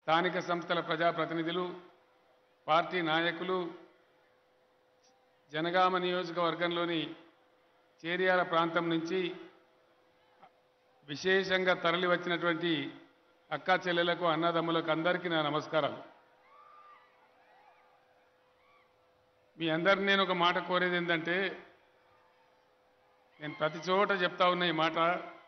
స్థానిక సంస్థల ప్రజాప్రతినిధులు పార్టీ నాయకులు జనగామ నియోజకవర్గంలోని చేరియాల ప్రాంతం నుంచి విశేషంగా తరలి వచ్చినటువంటి అక్కా చెల్లెలకు అన్నదమ్ములకు అందరికీ నా నమస్కారాలు మీ అందరిని నేను ఒక మాట కోరేది ఏంటంటే నేను ప్రతి చోట చెప్తా ఉన్న ఈ మాట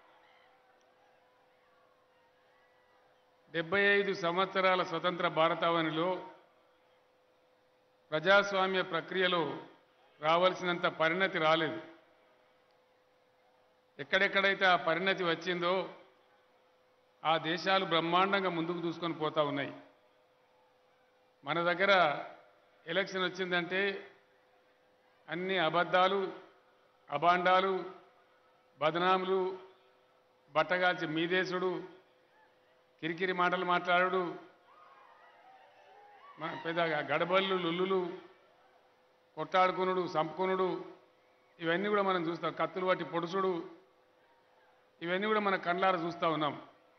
డెబ్బై ఐదు సంవత్సరాల స్వతంత్ర భారతావనిలో ప్రజాస్వామ్య ప్రక్రియలో రావాల్సినంత పరిణతి రాలేదు ఎక్కడెక్కడైతే ఆ పరిణతి వచ్చిందో ఆ దేశాలు బ్రహ్మాండంగా ముందుకు దూసుకొని పోతా ఉన్నాయి మన దగ్గర ఎలక్షన్ వచ్చిందంటే అన్ని అబద్ధాలు అబాండాలు బదనాములు బట్టగాల్చి మీదేశుడు కిరికిరి మాటలు మాట్లాడు మ- పెద్ద గడబళ్ళు లుల్లులు కొట్టాడుకునుడు సంపుకునుడు ఇవన్నీ కూడా మనం చూస్తాం కత్తులు పట్టి పొడుసుడు ఇవన్నీ కూడా మన కళ్ళార చూస్తూ ఉన్నాం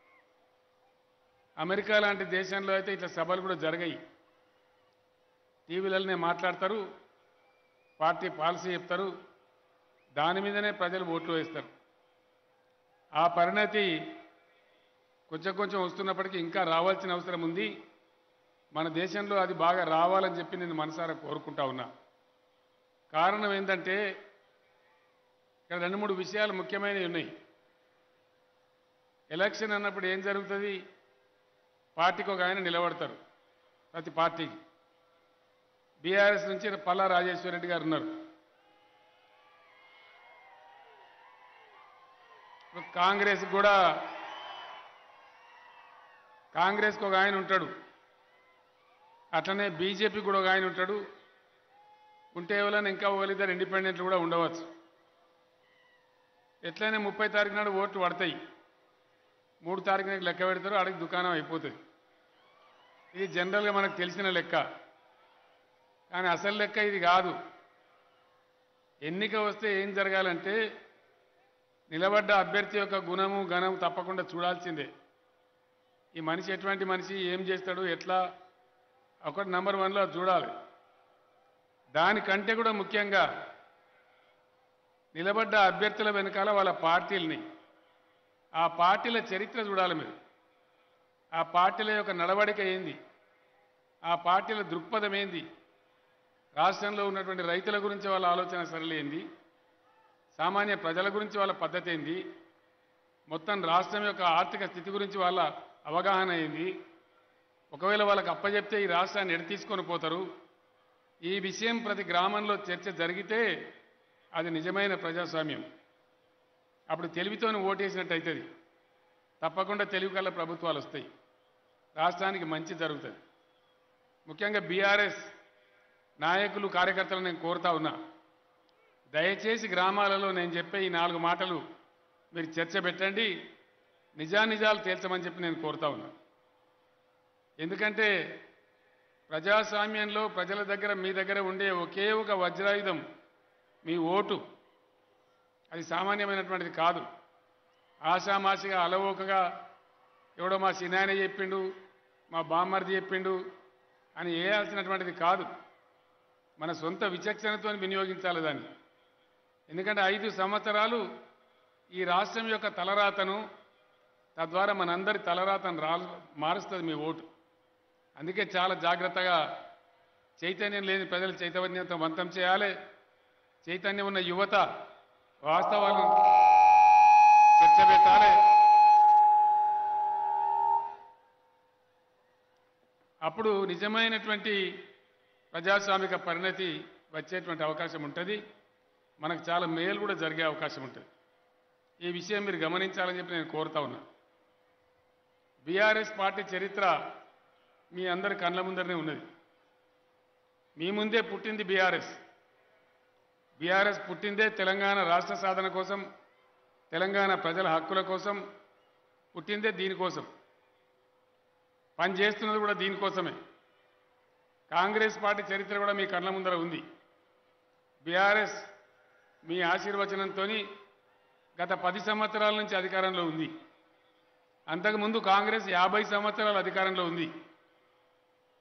అమెరికా లాంటి దేశంలో అయితే ఇట్లా సభలు కూడా జరిగాయి టీవీలలోనే మాట్లాడతారు పార్టీ పాలసీ చెప్తారు దాని మీదనే ప్రజలు ఓట్లు వేస్తారు ఆ పరిణతి కొంచెం కొంచెం వస్తున్నప్పటికీ ఇంకా రావాల్సిన అవసరం ఉంది మన దేశంలో అది బాగా రావాలని చెప్పి నేను మనసారా కోరుకుంటా ఉన్నా కారణం ఏంటంటే ఇక్కడ రెండు మూడు విషయాలు ముఖ్యమైనవి ఉన్నాయి ఎలక్షన్ అన్నప్పుడు ఏం జరుగుతుంది పార్టీకి ఒక ఆయన నిలబడతారు ప్రతి పార్టీకి బీఆర్ఎస్ నుంచి పల్లా రాజేశ్వర రెడ్డి గారు ఉన్నారు ఇప్పుడు కాంగ్రెస్ కూడా కాంగ్రెస్కి ఒక ఆయన ఉంటాడు అట్లనే బీజేపీ కూడా ఒక ఆయన ఉంటాడు ఉంటే ఎవరైనా ఇంకా ఒకరిద్దరు ఇండిపెండెంట్లు కూడా ఉండవచ్చు ఎట్లయినా ముప్పై తారీఖు నాడు ఓట్లు పడతాయి మూడు తారీఖు నాడు లెక్క పెడతారు ఆడికి దుకాణం అయిపోతుంది ఇది జనరల్గా మనకు తెలిసిన లెక్క కానీ అసలు లెక్క ఇది కాదు ఎన్నిక వస్తే ఏం జరగాలంటే నిలబడ్డ అభ్యర్థి యొక్క గుణము గణము తప్పకుండా చూడాల్సిందే ఈ మనిషి ఎటువంటి మనిషి ఏం చేస్తాడు ఎట్లా ఒకటి నంబర్ వన్లో అది చూడాలి దానికంటే కూడా ముఖ్యంగా నిలబడ్డ అభ్యర్థుల వెనకాల వాళ్ళ పార్టీలని ఆ పార్టీల చరిత్ర చూడాలి మీరు ఆ పార్టీల యొక్క నడవడిక ఏంది ఆ పార్టీల దృక్పథం ఏంది రాష్ట్రంలో ఉన్నటువంటి రైతుల గురించి వాళ్ళ ఆలోచన సరళి ఏంది సామాన్య ప్రజల గురించి వాళ్ళ పద్ధతి ఏంది మొత్తం రాష్ట్రం యొక్క ఆర్థిక స్థితి గురించి వాళ్ళ అవగాహన ఏంది ఒకవేళ వాళ్ళకి అప్పచెప్తే ఈ రాష్ట్రాన్ని ఎడ తీసుకొని పోతారు ఈ విషయం ప్రతి గ్రామంలో చర్చ జరిగితే అది నిజమైన ప్రజాస్వామ్యం అప్పుడు తెలివితోని ఓటేసినట్టు అవుతుంది తప్పకుండా తెలివి కల ప్రభుత్వాలు వస్తాయి రాష్ట్రానికి మంచి జరుగుతుంది ముఖ్యంగా బీఆర్ఎస్ నాయకులు కార్యకర్తలు నేను కోరుతా ఉన్నా దయచేసి గ్రామాలలో నేను చెప్పే ఈ నాలుగు మాటలు మీరు చర్చ పెట్టండి నిజానిజాలు తేల్చమని చెప్పి నేను కోరుతా ఉన్నా ఎందుకంటే ప్రజాస్వామ్యంలో ప్రజల దగ్గర మీ దగ్గర ఉండే ఒకే ఒక వజ్రాయుధం మీ ఓటు అది సామాన్యమైనటువంటిది కాదు ఆషామాషిగా అలవోకగా ఎవడో మా సినాయన చెప్పిండు మా బామ్మర్ది చెప్పిండు అని వేయాల్సినటువంటిది కాదు మన సొంత విచక్షణతో వినియోగించాలి దాన్ని ఎందుకంటే ఐదు సంవత్సరాలు ఈ రాష్ట్రం యొక్క తలరాతను తద్వారా మనందరి తలరాతను రా మారుస్తుంది మీ ఓటు అందుకే చాలా జాగ్రత్తగా చైతన్యం లేని ప్రజలు చైతన్యవంతం చేయాలి చైతన్యం ఉన్న యువత వాస్తవాలను చర్చ పెట్టాలి అప్పుడు నిజమైనటువంటి ప్రజాస్వామిక పరిణతి వచ్చేటువంటి అవకాశం ఉంటుంది మనకు చాలా మేలు కూడా జరిగే అవకాశం ఉంటుంది ఈ విషయం మీరు గమనించాలని చెప్పి నేను కోరుతా ఉన్నా బీఆర్ఎస్ పార్టీ చరిత్ర మీ అందరి కళ్ళ ముందరనే ఉన్నది మీ ముందే పుట్టింది బీఆర్ఎస్ బీఆర్ఎస్ పుట్టిందే తెలంగాణ రాష్ట్ర సాధన కోసం తెలంగాణ ప్రజల హక్కుల కోసం పుట్టిందే దీనికోసం పని చేస్తున్నది కూడా దీనికోసమే కాంగ్రెస్ పార్టీ చరిత్ర కూడా మీ కళ్ళ ముందర ఉంది బీఆర్ఎస్ మీ ఆశీర్వచనంతో గత పది సంవత్సరాల నుంచి అధికారంలో ఉంది అంతకుముందు కాంగ్రెస్ యాభై సంవత్సరాల అధికారంలో ఉంది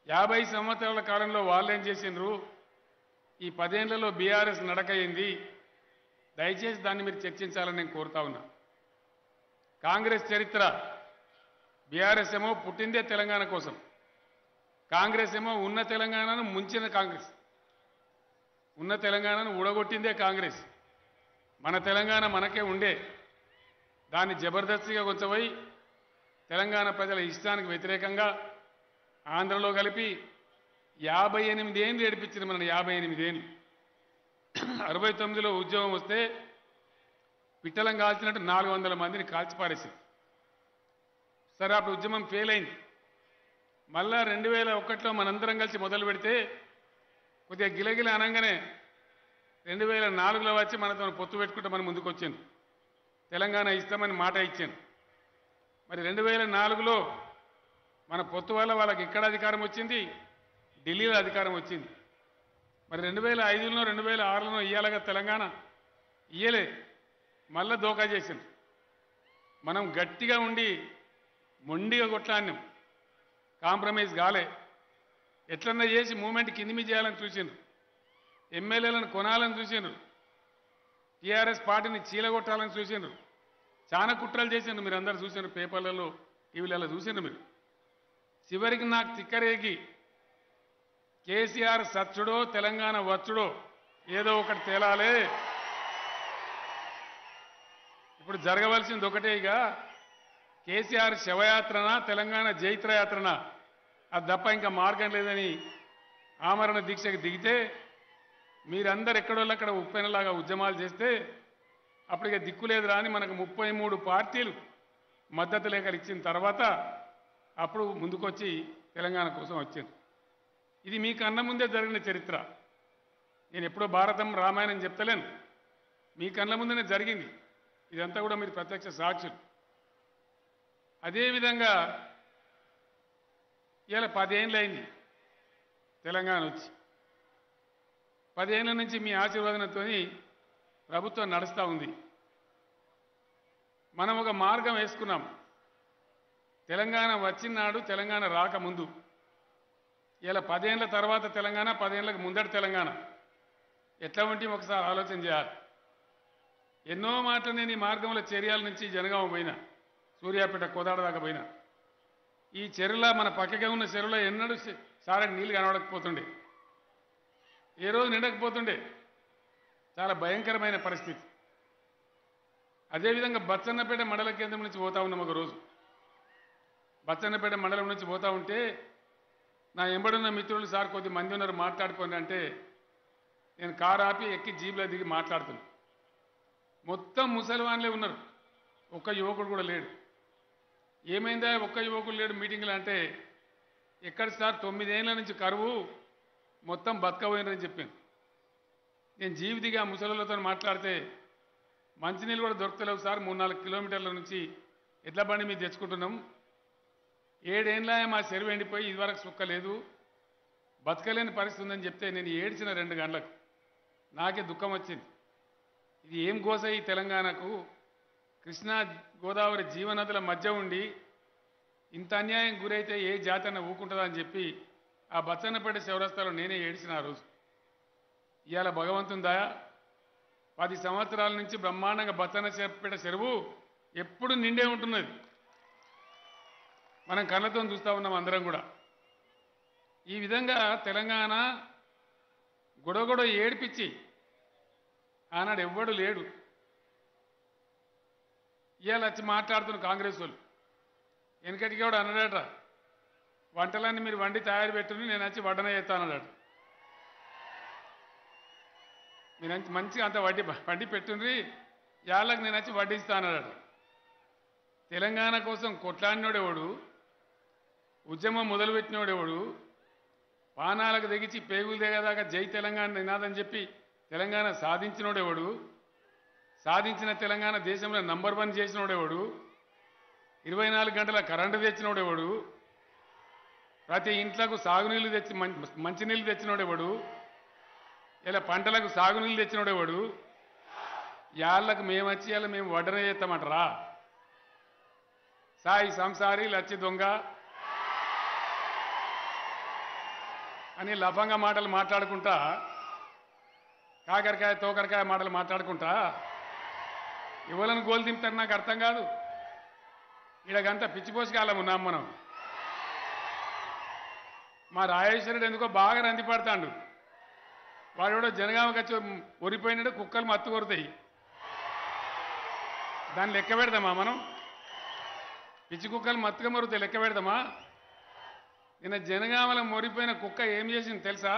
యాభై సంవత్సరాల కాలంలో వాళ్ళు ఏం చేసిండ్రు ఈ పదేళ్లలో బీఆర్ఎస్ నడకయింది దయచేసి దాన్ని మీరు చర్చించాలని నేను కోరుతా ఉన్నా కాంగ్రెస్ చరిత్ర బీఆర్ఎస్ ఏమో పుట్టిందే తెలంగాణ కోసం కాంగ్రెస్ ఏమో ఉన్న తెలంగాణను ముంచిన కాంగ్రెస్ ఉన్న తెలంగాణను ఊడగొట్టిందే కాంగ్రెస్ మన తెలంగాణ మనకే ఉండే దాన్ని జబర్దస్తిగా కొంచెపోయి తెలంగాణ ప్రజల ఇష్టానికి వ్యతిరేకంగా ఆంధ్రలో కలిపి యాభై ఎనిమిది ఏళ్ళు ఏడిపించింది మన యాభై ఎనిమిది ఏళ్ళు అరవై తొమ్మిదిలో ఉద్యోగం వస్తే పిట్టలం కాల్చినట్టు నాలుగు వందల మందిని కాల్చి పారేసింది సరే అప్పుడు ఉద్యమం ఫెయిల్ అయింది మళ్ళా రెండు వేల ఒకటిలో మనందరం కలిసి మొదలు పెడితే కొద్దిగా గిలగిల అనగానే రెండు వేల నాలుగులో వచ్చి మనతో పొత్తు పెట్టుకుంటే మనం ముందుకు వచ్చింది తెలంగాణ ఇస్తామని మాట ఇచ్చాను మరి రెండు వేల నాలుగులో మన పొత్తు వల్ల వాళ్ళకి ఇక్కడ అధికారం వచ్చింది ఢిల్లీలో అధికారం వచ్చింది మరి రెండు వేల ఐదులో రెండు వేల ఆరులో ఇయ్యాలగా తెలంగాణ ఇయ్యలే మళ్ళా దోకా చేసింది మనం గట్టిగా ఉండి మొండిగా కొట్లాడినాం కాంప్రమైజ్ కాలే ఎట్లన్నా చేసి మూమెంట్ కింది మీద చేయాలని చూసిండ్రు ఎమ్మెల్యేలను కొనాలని చూసిండ్రు టీఆర్ఎస్ పార్టీని చీలగొట్టాలని చూసిండ్రు చాలా కుట్రలు చేసిండ్రు మీరు అందరు చూసిండ్రు పేపర్లలో టీవీలలో చూసిండ్రు మీరు చివరికి నాకు తిక్కరేగి కేసీఆర్ సచ్చుడో తెలంగాణ వచ్చుడో ఏదో ఒకటి తేలాలే ఇప్పుడు జరగవలసింది ఒకటే ఇక కేసీఆర్ శవయాత్రనా తెలంగాణ జైత్రయాత్రనా అది తప్ప ఇంకా మార్గం లేదని ఆమరణ దీక్షకు దిగితే మీరందరు ఎక్కడోళ్ళు అక్కడ ఉప్పెనలాగా ఉద్యమాలు చేస్తే అప్పుడు ఇక దిక్కు లేదురా అని మనకు ముప్పై మూడు పార్టీలు మద్దతు లేఖలు ఇచ్చిన తర్వాత అప్పుడు ముందుకొచ్చి తెలంగాణ కోసం వచ్చింది ఇది మీ కన్న ముందే జరిగిన చరిత్ర నేను ఎప్పుడో భారతం రామాయణం చెప్తలేను మీ కళ్ళ ముందునే జరిగింది ఇదంతా కూడా మీరు ప్రత్యక్ష సాక్షులు అదేవిధంగా ఇలా పదేళ్ళు అయింది తెలంగాణ వచ్చి పదేళ్ల నుంచి మీ ఆశీర్వాదంతో ప్రభుత్వం నడుస్తూ ఉంది మనం ఒక మార్గం వేసుకున్నాం తెలంగాణ వచ్చినాడు తెలంగాణ రాకముందు ఇలా పదేళ్ల తర్వాత తెలంగాణ పదేళ్లకు ముందటి తెలంగాణ ఎట్లా ఉంటే ఒకసారి ఆలోచన చేయాలి ఎన్నో మాటలు నేను ఈ మార్గంలో చర్యాల నుంచి జనగామ పోయినా సూర్యాపేట కోదాడ దాకా పోయినా ఈ చెరువులో మన పక్కగా ఉన్న చెరువులో ఎన్నడూ స- సారకి నీళ్ళు కనబడకపోతుండే ఏ రోజు నిండకపోతుండే చాలా భయంకరమైన పరిస్థితి అదేవిధంగా బచ్చన్నపేట మండల కేంద్రం నుంచి పోతా ఉన్నాం ఒక రోజు బచ్చన్నపేట మండలం నుంచి పోతా ఉంటే నా ఎంబడున్న మిత్రులు సార్ కొద్ది మంది ఉన్నారు మాట్లాడుకోండి అంటే నేను కారు ఆపి ఎక్కి జీబులో దిగి మాట్లాడుతున్నాను మొత్తం ముసలివాన్లే ఉన్నారు ఒక్క యువకుడు కూడా లేడు ఏమైందా ఒక్క యువకుడు లేడు మీటింగ్లో అంటే ఎక్కడ సార్ తొమ్మిదేళ్ల నుంచి కరువు మొత్తం బతకబోయినని చెప్పాను నేను జీవితిగా ముసలిలతో మాట్లాడితే మంచినీళ్ళు కూడా దొరకలేవు సార్ మూడు నాలుగు కిలోమీటర్ల నుంచి ఎడ్ల బండి మీద తెచ్చుకుంటున్నాం ఏడేళ్ళ మా చెరువు ఎండిపోయి ఇదివరకు సుక్క లేదు బతకలేని పరిస్థితి ఉందని చెప్తే నేను ఏడ్చిన రెండు గంటలకు నాకే దుఃఖం వచ్చింది ఇది ఏం గోస ఈ తెలంగాణకు కృష్ణా గోదావరి జీవనదుల మధ్య ఉండి ఇంత అన్యాయం గురైతే ఏ జాతి అన్న ఊకుంటుందా అని చెప్పి ఆ బచ్చన్నపేట శివరస్తాలో నేనే ఏడిచిన ఆ రోజు ఇవాళ భగవంతుని దయ పది సంవత్సరాల నుంచి బ్రహ్మాండంగా బచ్చన్నపేట చెరువు ఎప్పుడు నిండే ఉంటున్నది మనం కళ్ళతో చూస్తూ ఉన్నాం అందరం కూడా ఈ విధంగా తెలంగాణ గొడగొడ ఏడిపించి ఆనాడు ఎవ్వడు లేడు ఇవాళ వచ్చి మాట్లాడుతున్న కాంగ్రెస్ వాళ్ళు వెనకటికి కూడా అన్నాడట వంటలన్నీ మీరు వండి తయారు పెట్టుని నేను వచ్చి వడ్డన చేస్తానన్నాడు మీరు అంత మంచిగా అంత వడ్డీ వండి పెట్టుండ్రి యాళ్ళకి నేను వచ్చి వడ్డిస్తానన్నాడు తెలంగాణ కోసం కొట్లాడినోడెవడు ఉద్యమం మొదలుపెట్టినోడెవడు పానాలకు తెగించి పేగులు దిగదాకా జై తెలంగాణ నినాదని చెప్పి తెలంగాణ సాధించినోడెవడు సాధించిన తెలంగాణ దేశంలో నంబర్ వన్ చేసినోడెవడు ఇరవై నాలుగు గంటల కరెంటు తెచ్చినోడెవడు ప్రతి ఇంట్లకు సాగునీళ్ళు తెచ్చి మం- మంచినీళ్ళు తెచ్చినోడెవడు ఇలా పంటలకు సాగునీళ్ళు తెచ్చినోడెవడు యాళ్ళకు మేము వచ్చి ఇలా మేము వడ్డన చేస్తామంటారా సాయి సంసారి లచ్చి దొంగ అని లఫంగా మాటలు మాట్లాడుకుంటా కాకరకాయ తోకరకాయ మాటలు మాట్లాడుకుంటా ఇవ్వలను గోలు దింపుతారు నాకు అర్థం కాదు ఈడకంతా పిచ్చిపోసి కాలం ఉన్నాం మనం మా రాజేశ్వరుడు ఎందుకో బాగా రంది పడతాడు వాడు కూడా జనగామకి వచ్చి ఒరిపోయినాడు కుక్కలు మత్తు కొరుతాయి దాన్ని లెక్క పెడదామా మనం పిచ్చి కుక్కలు మత్తుగా మరుగుతాయి లెక్క పెడదామా నిన్న జనగామల మొరిపోయిన కుక్క ఏం చేసింది తెలుసా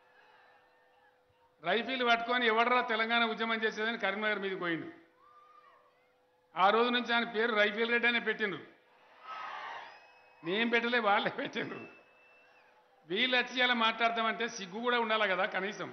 రైఫిల్ పట్టుకొని ఎవడరా తెలంగాణ ఉద్యమం చేసేదని కరీంనగర్ మీదకి పోయిండు ఆ రోజు నుంచి ఆయన పేరు రైఫిల్ రెడ్డి అనే పెట్టిండ్రు నేను పెట్టలే వాళ్ళే పెట్టిండ్రు వీళ్ళు వచ్చి ఇలా మాట్లాడతామంటే సిగ్గు కూడా ఉండాలి కదా కనీసం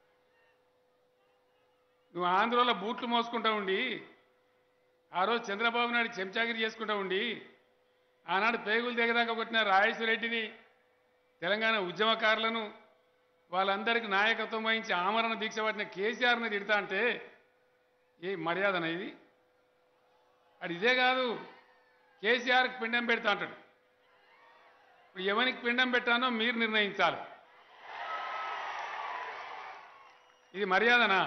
నువ్వు ఆంధ్రలో బూట్లు మోసుకుంటా ఉండి ఆ రోజు చంద్రబాబు నాయుడు చెంచాగిరి చేసుకుంటా ఉండి ఆనాడు పేగులు దిగదాకా కొట్టిన రాజేశ్వర రెడ్డిని తెలంగాణ ఉద్యమకారులను వాళ్ళందరికీ నాయకత్వం వహించి ఆమరణ దీక్ష పట్టిన కేసీఆర్ని తిడతా అంటే ఏ మర్యాదన ఇది అది ఇదే కాదు కేసీఆర్కి పిండం పెడతా అంటాడు ఇప్పుడు ఎవరికి పిండం పెట్టానో మీరు నిర్ణయించాలి ఇది మర్యాదనా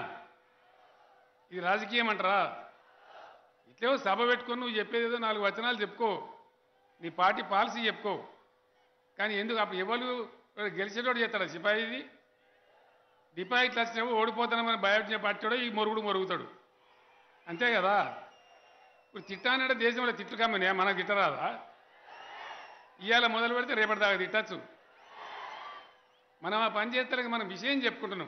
ఇది రాజకీయం అంటారా ఇట్లేవో సభ పెట్టుకొని నువ్వు చెప్పేది ఏదో నాలుగు వచనాలు చెప్పుకో నీ పార్టీ పాలసీ చెప్పుకో కానీ ఎందుకు అప్పుడు ఎవరు గెలిచేటోడు చేస్తాడా సిపాయిది డిపాజిట్లు వచ్చినప్పుడు ఓడిపోతానమని భయపడిన పార్టీడో ఈ మొరుగుడు మొరుగుతాడు అంతే కదా ఇప్పుడు తిట్టానంటే దేశంలో తిట్లు కమ్మనే మనకు తిట్టరాదా ఇవాళ మొదలు పెడితే రేపటి దాకా తిట్టచ్చు మనం ఆ పని చేస్తానికి మనం విషయం చెప్పుకుంటున్నాం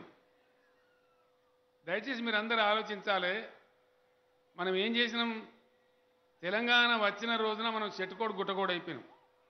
దయచేసి మీరు అందరూ ఆలోచించాలి మనం ఏం చేసినాం తెలంగాణ వచ్చిన రోజున మనం చెట్టుకోడు గుట్టకోడు అయిపోయినాం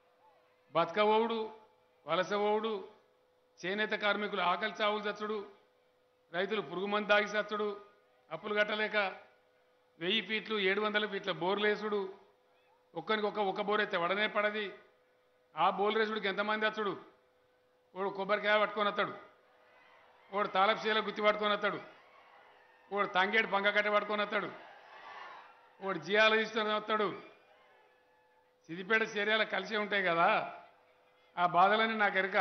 బతకవోడు వలసవోడు చేనేత కార్మికులు ఆకలి చావులు చచ్చుడు రైతులు పురుగు మంది దాగి చచ్చుడు అప్పులు కట్టలేక వెయ్యి ఫీట్లు ఏడు వందల ఫీట్ల బోర్లేసుడు ఒక్కరికి ఒక్క ఒక్క బోర్ అయితే వడనే పడది ఆ బోర్లేసుడికి ఎంతమంది వచ్చుడు వాడు కొబ్బరికాయ పట్టుకొని వస్తాడు వాడు తాలపు చీల గుత్తి పట్టుకొని వస్తాడు వాడు తంగేడు పంక కట్ట పట్టుకొని వస్తాడు వాడు జియాలజిస్ట్ వస్తాడు సిద్దిపేట చర్యలు కలిసే ఉంటాయి కదా ఆ బాధలన్నీ నాకు ఎరక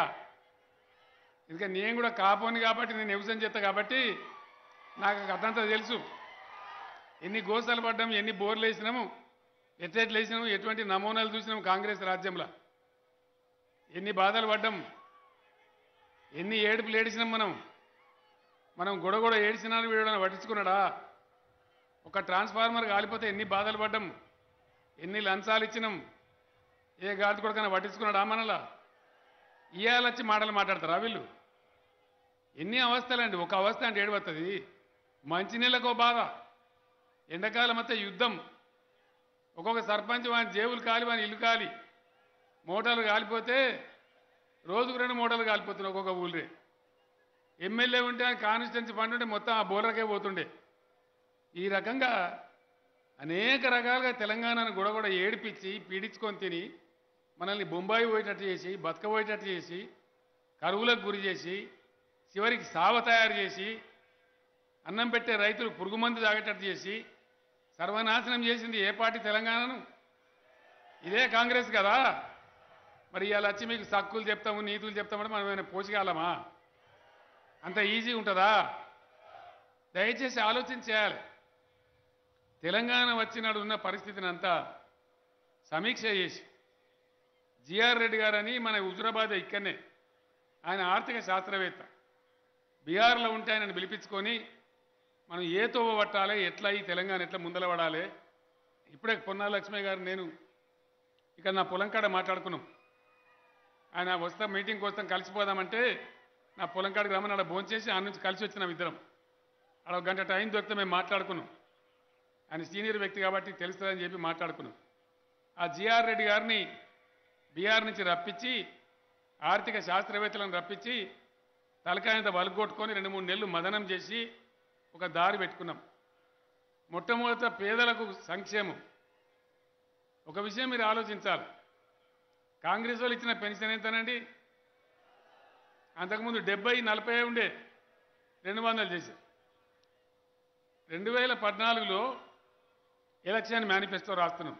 ఇంకా నేను కూడా కాపోని కాబట్టి నేను వ్యవసాయం చేస్తా కాబట్టి నాకు కథంతా తెలుసు ఎన్ని గోసాలు పడ్డాము ఎన్ని బోర్లు వేసినాము ఎట్లెట్లు వేసినాము ఎటువంటి నమూనాలు చూసినాము కాంగ్రెస్ రాజ్యంలో ఎన్ని బాధలు పడ్డాం ఎన్ని ఏడుపులు ఏడిసినాం మనం మనం గొడగొడ ఏడిసినాను వీడని పట్టించుకున్నాడా ఒక ట్రాన్స్ఫార్మర్ కాలిపోతే ఎన్ని బాధలు పడ్డాం ఎన్ని లంచాలు ఇచ్చినాం ఏ గాడి కొడుకైనా పట్టించుకున్నాడా మనలా ఇవాళ వచ్చి మాటలు మాట్లాడతారా వీళ్ళు ఎన్ని అవస్థలండి ఒక అవస్థ అంటే ఏడువస్తుంది మంచినీళ్ళకో బాధ ఎండాకాలం అంతా యుద్ధం ఒక్కొక్క సర్పంచ్ వాని జేబులు కాలి వాని ఇల్లు కాలి మోటార్లు కాలిపోతే రోజుకు రెండు మోటార్లు కాలిపోతున్నాయి ఒక్కొక్క ఊళ్ళే ఎమ్మెల్యే ఉంటే ఆయన కాన్స్టిట్యున్సీ ఫండ్ ఉంటే మొత్తం ఆ బోర్లకే పోతుండే ఈ రకంగా అనేక రకాలుగా తెలంగాణను గొడగొడ ఏడిపించి పీడించుకొని తిని మనల్ని బొంబాయి పోయేటట్టు చేసి బతకబోయేటట్టు చేసి కరువులకు గురి చేసి చివరికి సావ తయారు చేసి అన్నం పెట్టే రైతులు పురుగు మందు తాగేటట్టు చేసి సర్వనాశనం చేసింది ఏ పార్టీ తెలంగాణను ఇదే కాంగ్రెస్ కదా మరి ఇవాళ వచ్చి మీకు సక్కులు చెప్తాము నీతులు చెప్తామంటే మనం ఏమైనా పోషకాలమా అంత ఈజీ ఉంటుందా దయచేసి ఆలోచన చేయాలి తెలంగాణ వచ్చినాడు ఉన్న పరిస్థితిని అంతా సమీక్ష చేసి జిఆర్ రెడ్డి గారని మన హుజురాబాద్ ఇక్కడనే ఆయన ఆర్థిక శాస్త్రవేత్త బీహార్లో ఉంటే ఆయనను పిలిపించుకొని మనం ఏ తోవ పట్టాలి ఎట్లా ఈ తెలంగాణ ఎట్లా ముందల పడాలి ఇప్పుడే పొన్నాల లక్ష్మయ్య గారు నేను ఇక్కడ నా పొలం కాడ మాట్లాడుకున్నాం ఆయన వస్తాం మీటింగ్కి వస్తాం కలిసిపోదామంటే నా పొలం కాడికి రమ్మని ఆడ భోంచేసి ఆ నుంచి కలిసి వచ్చినాం ఇద్దరం ఆడ ఒక గంట టైం దొరికితే మేము మాట్లాడుకున్నాం ఆయన సీనియర్ వ్యక్తి కాబట్టి తెలుస్తుందని చెప్పి మాట్లాడుకున్నాం ఆ జిఆర్ రెడ్డి గారిని బీహార్ నుంచి రప్పించి ఆర్థిక శాస్త్రవేత్తలను రప్పించి తలకాయంత వలుగొట్టుకొని రెండు మూడు నెలలు మదనం చేసి ఒక దారి పెట్టుకున్నాం మొట్టమొదట పేదలకు సంక్షేమం ఒక విషయం మీరు ఆలోచించాలి కాంగ్రెస్ వాళ్ళు ఇచ్చిన పెన్షన్ ఎంతనండి అంతకుముందు డెబ్బై నలభై ఉండే రెండు వందలు చేశారు రెండు వేల పద్నాలుగులో ఎలక్షన్ మేనిఫెస్టో రాస్తున్నాం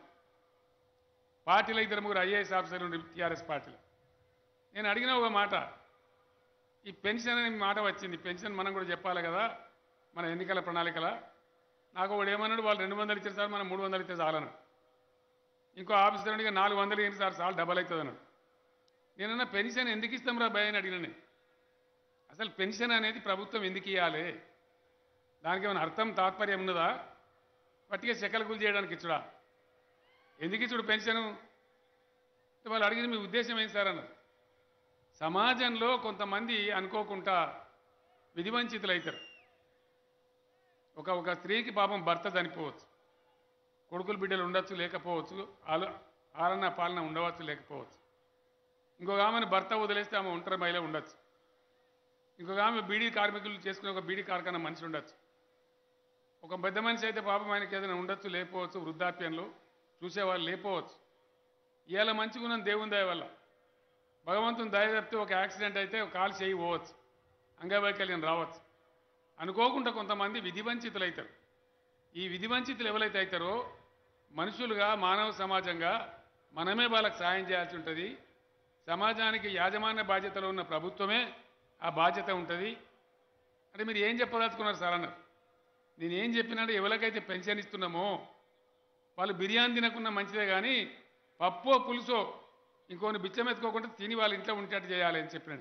పార్టీలో ఇద్దరు ముగ్గురు ఐఏఎస్ ఆఫీసర్లు ఉండే టీఆర్ఎస్ పార్టీలో నేను అడిగిన ఒక మాట ఈ పెన్షన్ అనే మాట వచ్చింది పెన్షన్ మనం కూడా చెప్పాలి కదా మన ఎన్నికల ప్రణాళికల నాకు ఒకడు ఏమన్నాడు వాళ్ళు రెండు వందలు ఇచ్చారు సార్ మనం మూడు వందలు ఇస్తే చాలను ఇంకో ఆఫీసర్ అడిగి నాలుగు వందలు ఏంటి సార్ చాలు డబల్ అవుతుంది అన్నాడు నేనన్నా పెన్షన్ ఎందుకు ఇస్తాం రా భయ అని అడిగిన నేను అసలు పెన్షన్ అనేది ప్రభుత్వం ఎందుకు ఇవ్వాలి దానికి ఏమైనా అర్థం తాత్పర్యం ఉన్నదా పట్టిగా చెక్కల గురి చేయడానికి ఇచ్చుడా ఎందుకు ఇచ్చుడు పెన్షను అంటే వాళ్ళు అడిగింది మీ ఉద్దేశం ఏంటి సార్ అన్నారు సమాజంలో కొంతమంది అనుకోకుండా విధివంచితులు అవుతారు ఒక ఒక స్త్రీకి పాపం భర్త చనిపోవచ్చు కొడుకులు బిడ్డలు ఉండొచ్చు లేకపోవచ్చు ఆలో ఆలన పాలన ఉండవచ్చు లేకపోవచ్చు ఇంకొక ఆమెను భర్త వదిలేస్తే ఆమె ఒంటరి మహిళ ఉండొచ్చు ఇంకొక ఆమె బీడీ కార్మికులు చేసుకునే ఒక బీడీ కార్ఖానా మనిషి ఉండొచ్చు ఒక పెద్ద మనిషి అయితే పాపం ఆయనకి ఏదైనా ఉండొచ్చు లేకపోవచ్చు వృద్ధాప్యంలో చూసేవాళ్ళు లేకపోవచ్చు ఇవాళ మంచిగా ఉన్న దేవుని దయ వల్ల భగవంతుని దయ చెప్తే ఒక యాక్సిడెంట్ అయితే ఒక కాలు చేయి పోవచ్చు అంగవైకల్యం రావచ్చు అనుకోకుండా కొంతమంది విధివంచితులు అవుతారు ఈ విధివంచితులు ఎవరైతే అవుతారో మనుషులుగా మానవ సమాజంగా మనమే వాళ్ళకి సాయం చేయాల్సి ఉంటుంది సమాజానికి యాజమాన్య బాధ్యతలో ఉన్న ప్రభుత్వమే ఆ బాధ్యత ఉంటుంది అంటే మీరు ఏం చెప్పదలుచుకున్నారు సార్ అన్నారు నేను ఏం చెప్పినాడు ఎవరికైతే పెన్షన్ ఇస్తున్నామో వాళ్ళు బిర్యానీ తినకుండా మంచిదే కానీ పప్పో పులుసో ఇంకోని బిచ్చం ఎత్తుకోకుండా తిని వాళ్ళ ఇంట్లో ఉండేటట్టు చేయాలి అని చెప్పినాడు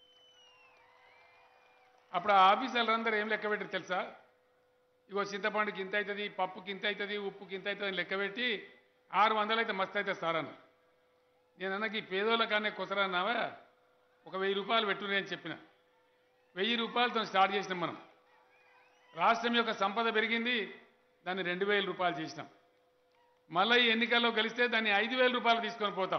అప్పుడు ఆ ఆఫీసర్లందరూ ఏం లెక్క పెట్టారు తెలుసా ఇగో చింతపండుకి ఇంత అవుతుంది పప్పుకి ఇంత అవుతుంది ఉప్పుకి ఇంత అవుతుంది అని లెక్క పెట్టి ఆరు వందలు అయితే మస్తు అవుతుంది సార్ అన్న నేను అన్నకి ఈ పేదోళ్ళ కానీ కుసరన్నావా ఒక వెయ్యి రూపాయలు పెట్టునే అని చెప్పిన వెయ్యి రూపాయలతో స్టార్ట్ చేసినాం మనం రాష్ట్రం యొక్క సంపద పెరిగింది దాన్ని రెండు వేల రూపాయలు చేసినాం మళ్ళీ ఈ ఎన్నికల్లో గెలిస్తే దాన్ని ఐదు వేల రూపాయలు తీసుకొని పోతాం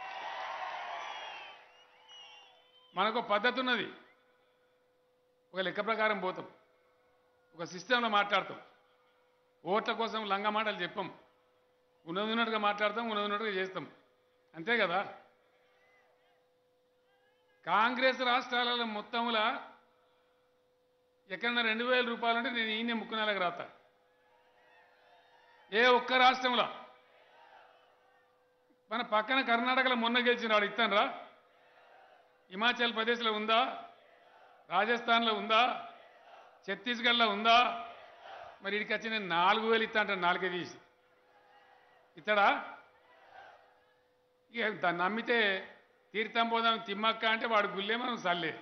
మనకు పద్ధతి ఉన్నది ఒక లెక్క ప్రకారం పోతాం ఒక సిస్టంలో మాట్లాడతాం ఓట్ల కోసం లంగ మాటలు చెప్పం ఉన్నది ఉన్నట్టుగా మాట్లాడతాం ఉన్నది ఉన్నట్టుగా చేస్తాం అంతే కదా కాంగ్రెస్ రాష్ట్రాలలో మొత్తంలో ఎక్కడన్నా రెండు వేల రూపాయలంటే నేను ఈయన ముక్కు నెలకు రాతా ఏ ఒక్క రాష్ట్రంలో మన పక్కన కర్ణాటకలో మొన్న గెలిచిన వాడు ఇస్తాను రా హిమాచల్ ప్రదేశ్లో ఉందా రాజస్థాన్లో ఉందా ఛత్తీస్గఢ్లో ఉందా మరి ఇక్కడికి వచ్చి నేను నాలుగు వేలు ఇస్తా అంటాను నాలుగే తీసి ఇస్తాడా ఇక దాన్ని నమ్మితే తీర్థం పోదాం తిమ్మక్క అంటే వాడు గుళ్ళే మనం సల్లే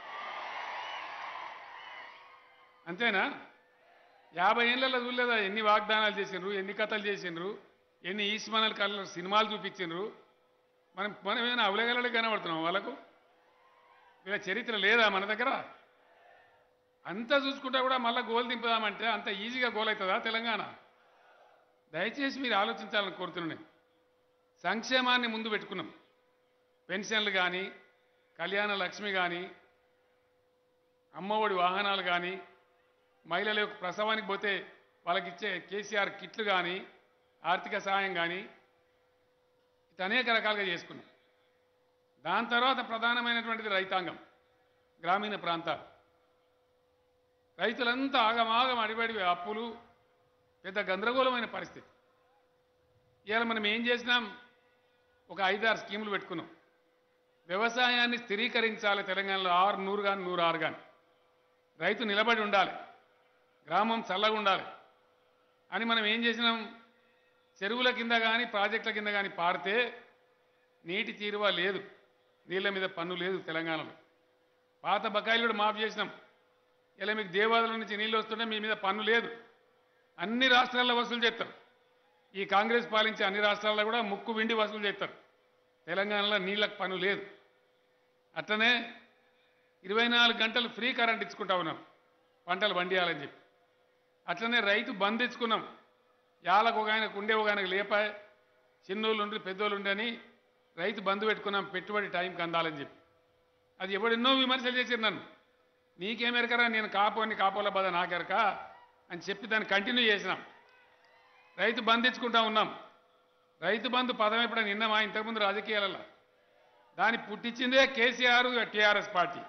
అంతేనా యాభై ఏళ్ళలో చూడలేదా ఎన్ని వాగ్దానాలు చేసిండ్రు ఎన్ని కథలు చేసిండ్రు ఎన్ని ఈస్మానల్ కళ్ళ సినిమాలు చూపించిండ్రు మనం మనం ఏమైనా అవలేగలడే కనబడుతున్నాం వాళ్ళకు వీళ్ళ చరిత్ర లేదా మన దగ్గర అంతా చూసుకుంటా కూడా మళ్ళీ గోల్ దింపుదామంటే అంత ఈజీగా గోల్ అవుతుందా తెలంగాణ దయచేసి మీరు ఆలోచించాలని కోరుతున్నాను నేను సంక్షేమాన్ని ముందు పెట్టుకున్నాం పెన్షన్లు కానీ కళ్యాణ లక్ష్మి కానీ అమ్మఒడి వాహనాలు కానీ మహిళల యొక్క ప్రసవానికి పోతే వాళ్ళకి ఇచ్చే కేసీఆర్ కిట్లు కానీ ఆర్థిక సహాయం కానీ ఇటు అనేక రకాలుగా చేసుకున్నాం దాని తర్వాత ప్రధానమైనటువంటిది రైతాంగం గ్రామీణ ప్రాంతాలు రైతులంతా ఆగమాగం అడిబడి అప్పులు పెద్ద గందరగోళమైన పరిస్థితి ఇవాళ మనం ఏం చేసినాం ఒక ఐదారు స్కీములు పెట్టుకున్నాం వ్యవసాయాన్ని స్థిరీకరించాలి తెలంగాణలో ఆరు నూరు కానీ నూరు ఆరు కానీ రైతు నిలబడి ఉండాలి గ్రామం చల్లగా ఉండాలి అని మనం ఏం చేసినాం చెరువుల కింద కానీ ప్రాజెక్టుల కింద కానీ పారితే నీటి తీరువ లేదు నీళ్ళ మీద పన్ను లేదు తెలంగాణలో పాత బకాయిలు కూడా మాఫ్ చేసినాం ఇలా మీకు దేవాలయాల నుంచి నీళ్ళు వస్తుంటే మీ మీద పన్ను లేదు అన్ని రాష్ట్రాల్లో వసూలు చేస్తారు ఈ కాంగ్రెస్ పాలించే అన్ని రాష్ట్రాల్లో కూడా ముక్కు విండి వసూలు చేస్తారు తెలంగాణలో నీళ్ళకు పన్ను లేదు అట్లనే ఇరవై నాలుగు గంటలు ఫ్రీ కరెంట్ ఇచ్చుకుంటా ఉన్నాం పంటలు పండియాలని చెప్పి అట్లనే రైతు బంద్ ఇచ్చుకున్నాం యాలకు ఒక ఆయనకు ఉండే ఒక ఆయనకు లేపాయి చిన్నోళ్ళు ఉండి పెద్దోళ్ళు ఉండి అని రైతు బంధు పెట్టుకున్నాం పెట్టుబడి టైంకి అందాలని చెప్పి అది ఎవడెన్నో విమర్శలు చేశారు నన్ను నీకేమెరకరా నేను కాపోని కాపోల బాధ నాకెరక అని చెప్పి దాన్ని కంటిన్యూ చేసినాం రైతు బంద్ ఇచ్చుకుంటా ఉన్నాం రైతు బంధు పదం ఎప్పుడైనా నిన్నమా ఇంతకుముందు రాజకీయాలలో దాన్ని పుట్టించిందే కేసీఆర్ టీఆర్ఎస్ పార్టీ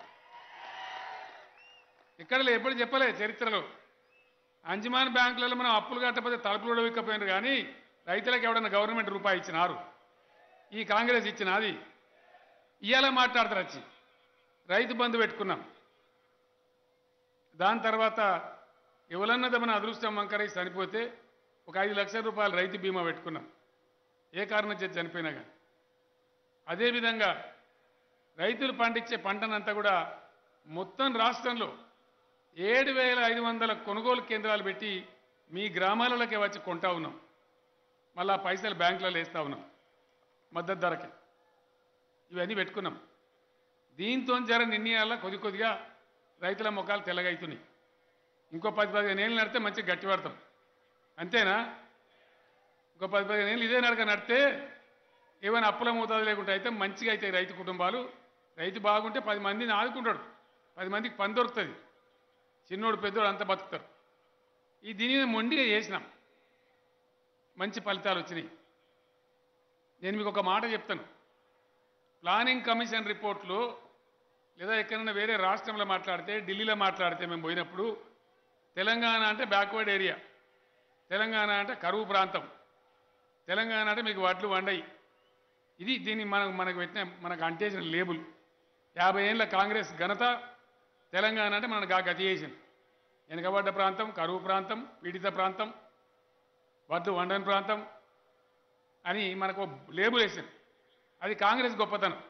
ఇక్కడ ఎప్పుడు చెప్పలే చరిత్రలో అంజమాన్ బ్యాంకులలో మనం అప్పులు కట్టకపోతే తలుపులు కూడా విక్కపోయినారు కానీ రైతులకు ఎవడన్నా గవర్నమెంట్ రూపాయి ఇచ్చినారు ఈ కాంగ్రెస్ ఇచ్చినది ఇవాళ మాట్లాడతారు వచ్చి రైతు బంధు పెట్టుకున్నాం దాని తర్వాత ఎవరన్నది మన అదృష్టం వంకరై చనిపోతే ఒక ఐదు లక్షల రూపాయలు రైతు బీమా పెట్టుకున్నాం ఏ కారణం చేతి చనిపోయినా కానీ అదేవిధంగా రైతులు పండించే పంటనంతా కూడా మొత్తం రాష్ట్రంలో ఏడు వేల ఐదు వందల కొనుగోలు కేంద్రాలు పెట్టి మీ గ్రామాలలోకి వచ్చి కొంటా ఉన్నాం మళ్ళా పైసలు బ్యాంకులలో వేస్తూ ఉన్నాం మద్దతు ధరకి ఇవన్నీ పెట్టుకున్నాం దీంతో జర నిర్ణయాల కొద్ది కొద్దిగా రైతుల ముఖాలు తెల్లగైతున్నాయి ఇంకో పది పదిహేను ఏళ్ళు నడితే మంచిగా గట్టి పడతాం అంతేనా ఇంకో పది పదిహేను ఏళ్ళు ఇదే నడక నడితే ఏమైనా అప్పుల మోతాదు లేకుండా అయితే మంచిగా అయితే రైతు కుటుంబాలు రైతు బాగుంటే పది మందిని ఆదుకుంటాడు పది మందికి పని దొరుకుతుంది చిన్నోడు పెద్దోడు అంతా బతుకుతారు ఈ దీని మీద మొండిగా చేసినాం మంచి ఫలితాలు వచ్చినాయి నేను మీకు ఒక మాట చెప్తాను ప్లానింగ్ కమిషన్ రిపోర్ట్లు లేదా ఎక్కడైనా వేరే రాష్ట్రంలో మాట్లాడితే ఢిల్లీలో మాట్లాడితే మేము పోయినప్పుడు తెలంగాణ అంటే బ్యాక్వర్డ్ ఏరియా తెలంగాణ అంటే కరువు ప్రాంతం తెలంగాణ అంటే మీకు వడ్లు వండయి ఇది దీన్ని మనకు మనకు పెట్టిన మనకు అంటేసిన లేబుల్ యాభై ఏళ్ళ కాంగ్రెస్ ఘనత తెలంగాణ అంటే మనకు ఆ గతి చేసింది వెనుకబడ్డ ప్రాంతం కరువు ప్రాంతం పీడిత ప్రాంతం వడ్లు వండని ప్రాంతం అని మనకు లేబుల్ వేసింది అది కాంగ్రెస్ గొప్పతనం